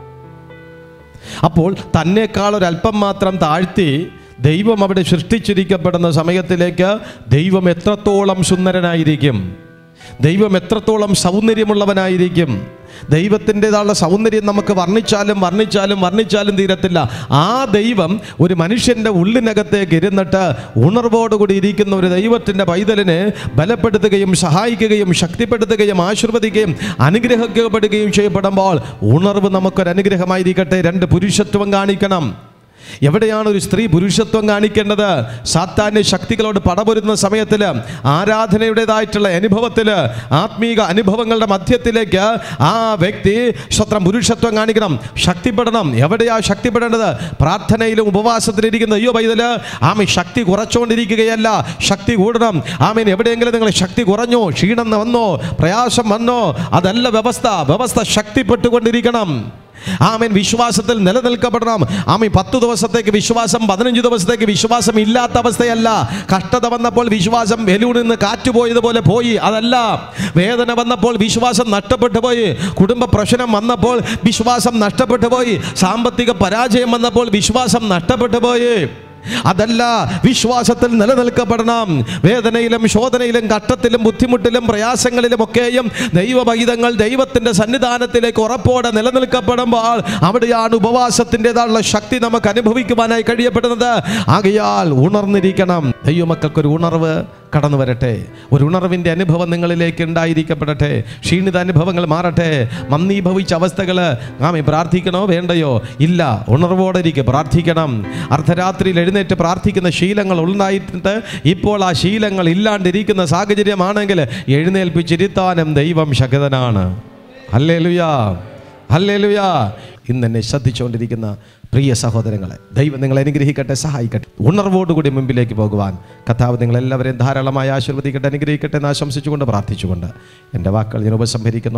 അപ്പോൾ തന്നെക്കാൾ ഒരല്പം മാത്രം താഴ്ത്തി ദൈവം അവിടെ സൃഷ്ടിച്ചിരിക്കപ്പെടുന്ന സമയത്തിലേക്ക് ദൈവം എത്രത്തോളം സുന്ദരനായിരിക്കും ദൈവം എത്രത്തോളം സൗന്ദര്യമുള്ളവനായിരിക്കും ദൈവത്തിൻ്റെതായുള്ള സൗന്ദര്യം നമുക്ക് വർണ്ണിച്ചാലും വർണ്ണിച്ചാലും വർണ്ണിച്ചാലും തീരത്തില്ല ആ ദൈവം ഒരു മനുഷ്യൻ്റെ ഉള്ളിനകത്തേക്ക് ഇരുന്നിട്ട് ഉണർവോടുകൂടി ഇരിക്കുന്ന ഒരു ദൈവത്തിൻ്റെ പൈതലിനെ ബലപ്പെടുത്തുകയും സഹായിക്കുകയും ശക്തിപ്പെടുത്തുകയും ആശീർവദിക്കുകയും അനുഗ്രഹിക്കപ്പെടുകയും ചെയ്യപ്പെടുമ്പോൾ ഉണർവ് നമുക്കൊരു അനുഗ്രഹമായിരിക്കട്ടെ രണ്ട് പുരുഷത്വം കാണിക്കണം എവിടെയാണ് ഒരു സ്ത്രീ പുരുഷത്വം കാണിക്കേണ്ടത് സാത്താന്യ ശക്തികളോട് പടപൊരുന്ന സമയത്തിൽ ആരാധനയുടേതായിട്ടുള്ള അനുഭവത്തിൽ ആത്മീക അനുഭവങ്ങളുടെ മധ്യത്തിലേക്ക് ആ വ്യക്തി സ്വത്രം പുരുഷത്വം കാണിക്കണം ശക്തിപ്പെടണം എവിടെയാ ശക്തിപ്പെടേണ്ടത് പ്രാർത്ഥനയിലും ഉപവാസത്തിലിരിക്കുന്ന അയ്യോ പൈതല് ആമി ശക്തി കുറച്ചുകൊണ്ടിരിക്കുകയല്ല ശക്തി കൂടണം ആമീൻ എവിടെയെങ്കിലും നിങ്ങൾ ശക്തി കുറഞ്ഞോ ക്ഷീണം വന്നോ പ്രയാസം വന്നോ അതല്ല വ്യവസ്ഥ വ്യവസ്ഥ ശക്തിപ്പെട്ടുകൊണ്ടിരിക്കണം ആമേൻ വിശ്വാസത്തിൽ നിലനിൽക്കപ്പെടണം ആമീൻ പത്ത് ദിവസത്തേക്ക് വിശ്വാസം പതിനഞ്ച് ദിവസത്തേക്ക് വിശ്വാസം ഇല്ലാത്ത അവസ്ഥയല്ല കഷ്ടത വന്നപ്പോൾ വിശ്വാസം വെലൂണിൽ നിന്ന് കാറ്റുപോയതുപോലെ പോയി അതല്ല വേദന വന്നപ്പോൾ വിശ്വാസം നഷ്ടപ്പെട്ടു പോയി കുടുംബ പ്രശ്നം വന്നപ്പോൾ വിശ്വാസം നഷ്ടപ്പെട്ടു പോയി സാമ്പത്തിക പരാജയം വന്നപ്പോൾ വിശ്വാസം നഷ്ടപ്പെട്ടു പോയി അതല്ല വിശ്വാസത്തിൽ നിലനിൽക്കപ്പെടണം വേദനയിലും ശോധനയിലും ഘട്ടത്തിലും ബുദ്ധിമുട്ടിലും പ്രയാസങ്ങളിലും ഒക്കെയും ദൈവമഹിതങ്ങൾ ദൈവത്തിൻ്റെ സന്നിധാനത്തിലേക്ക് ഉറപ്പോടെ നിലനിൽക്കപ്പെടുമ്പോൾ അവിടെയാണ് ഉപവാസത്തിൻ്റെതായുള്ള ശക്തി നമുക്ക് അനുഭവിക്കുവാനായി കഴിയപ്പെടുന്നത് ആകയാൽ ഉണർന്നിരിക്കണം ദൈവമക്കൾക്കൊരു ഉണർവ് കടന്നു വരട്ടെ ഒരു ഉണർവിൻ്റെ അനുഭവം നിങ്ങളിലേക്ക് ഉണ്ടായിരിക്കപ്പെടട്ടെ ക്ഷീണിത അനുഭവങ്ങൾ മാറട്ടെ മന്ദീഭവിച്ച അവസ്ഥകൾ ആമി പ്രാർത്ഥിക്കണോ വേണ്ടയോ ഇല്ല ഉണർവോടെ ഇരിക്കുക പ്രാർത്ഥിക്കണം അർദ്ധരാത്രിയിൽ എഴുന്നേറ്റ് പ്രാർത്ഥിക്കുന്ന ശീലങ്ങൾ ഉണ്ടായിട്ട് ഇപ്പോൾ ആ ശീലങ്ങൾ ഇല്ലാണ്ടിരിക്കുന്ന സാഹചര്യമാണെങ്കിൽ എഴുന്നേൽപ്പിച്ചിരുത്താനും ദൈവം ശക്തനാണ് അല്ലേ ലുയാ അല്ലേ ലുയാ ഇന്ന് എന്നെ ശ്രദ്ധിച്ചുകൊണ്ടിരിക്കുന്ന പ്രിയ സഹോദരങ്ങളെ ദൈവം നിങ്ങളെ അനുഗ്രഹിക്കട്ടെ സഹായിക്കട്ടെ ഉണർവോടുകൂടി മുമ്പിലേക്ക് പോകുവാൻ കഥാവ് നിങ്ങളെല്ലാവരെയും ധാരാളമായി ആശീർവദിക്കട്ടെ അനുഗ്രഹിക്കട്ടെ എന്ന് ആശംസിച്ചുകൊണ്ട് പ്രാർത്ഥിച്ചുകൊണ്ട് എൻ്റെ വാക്കുകൾ ഞാൻ ഉപസംഹരിക്കുന്നു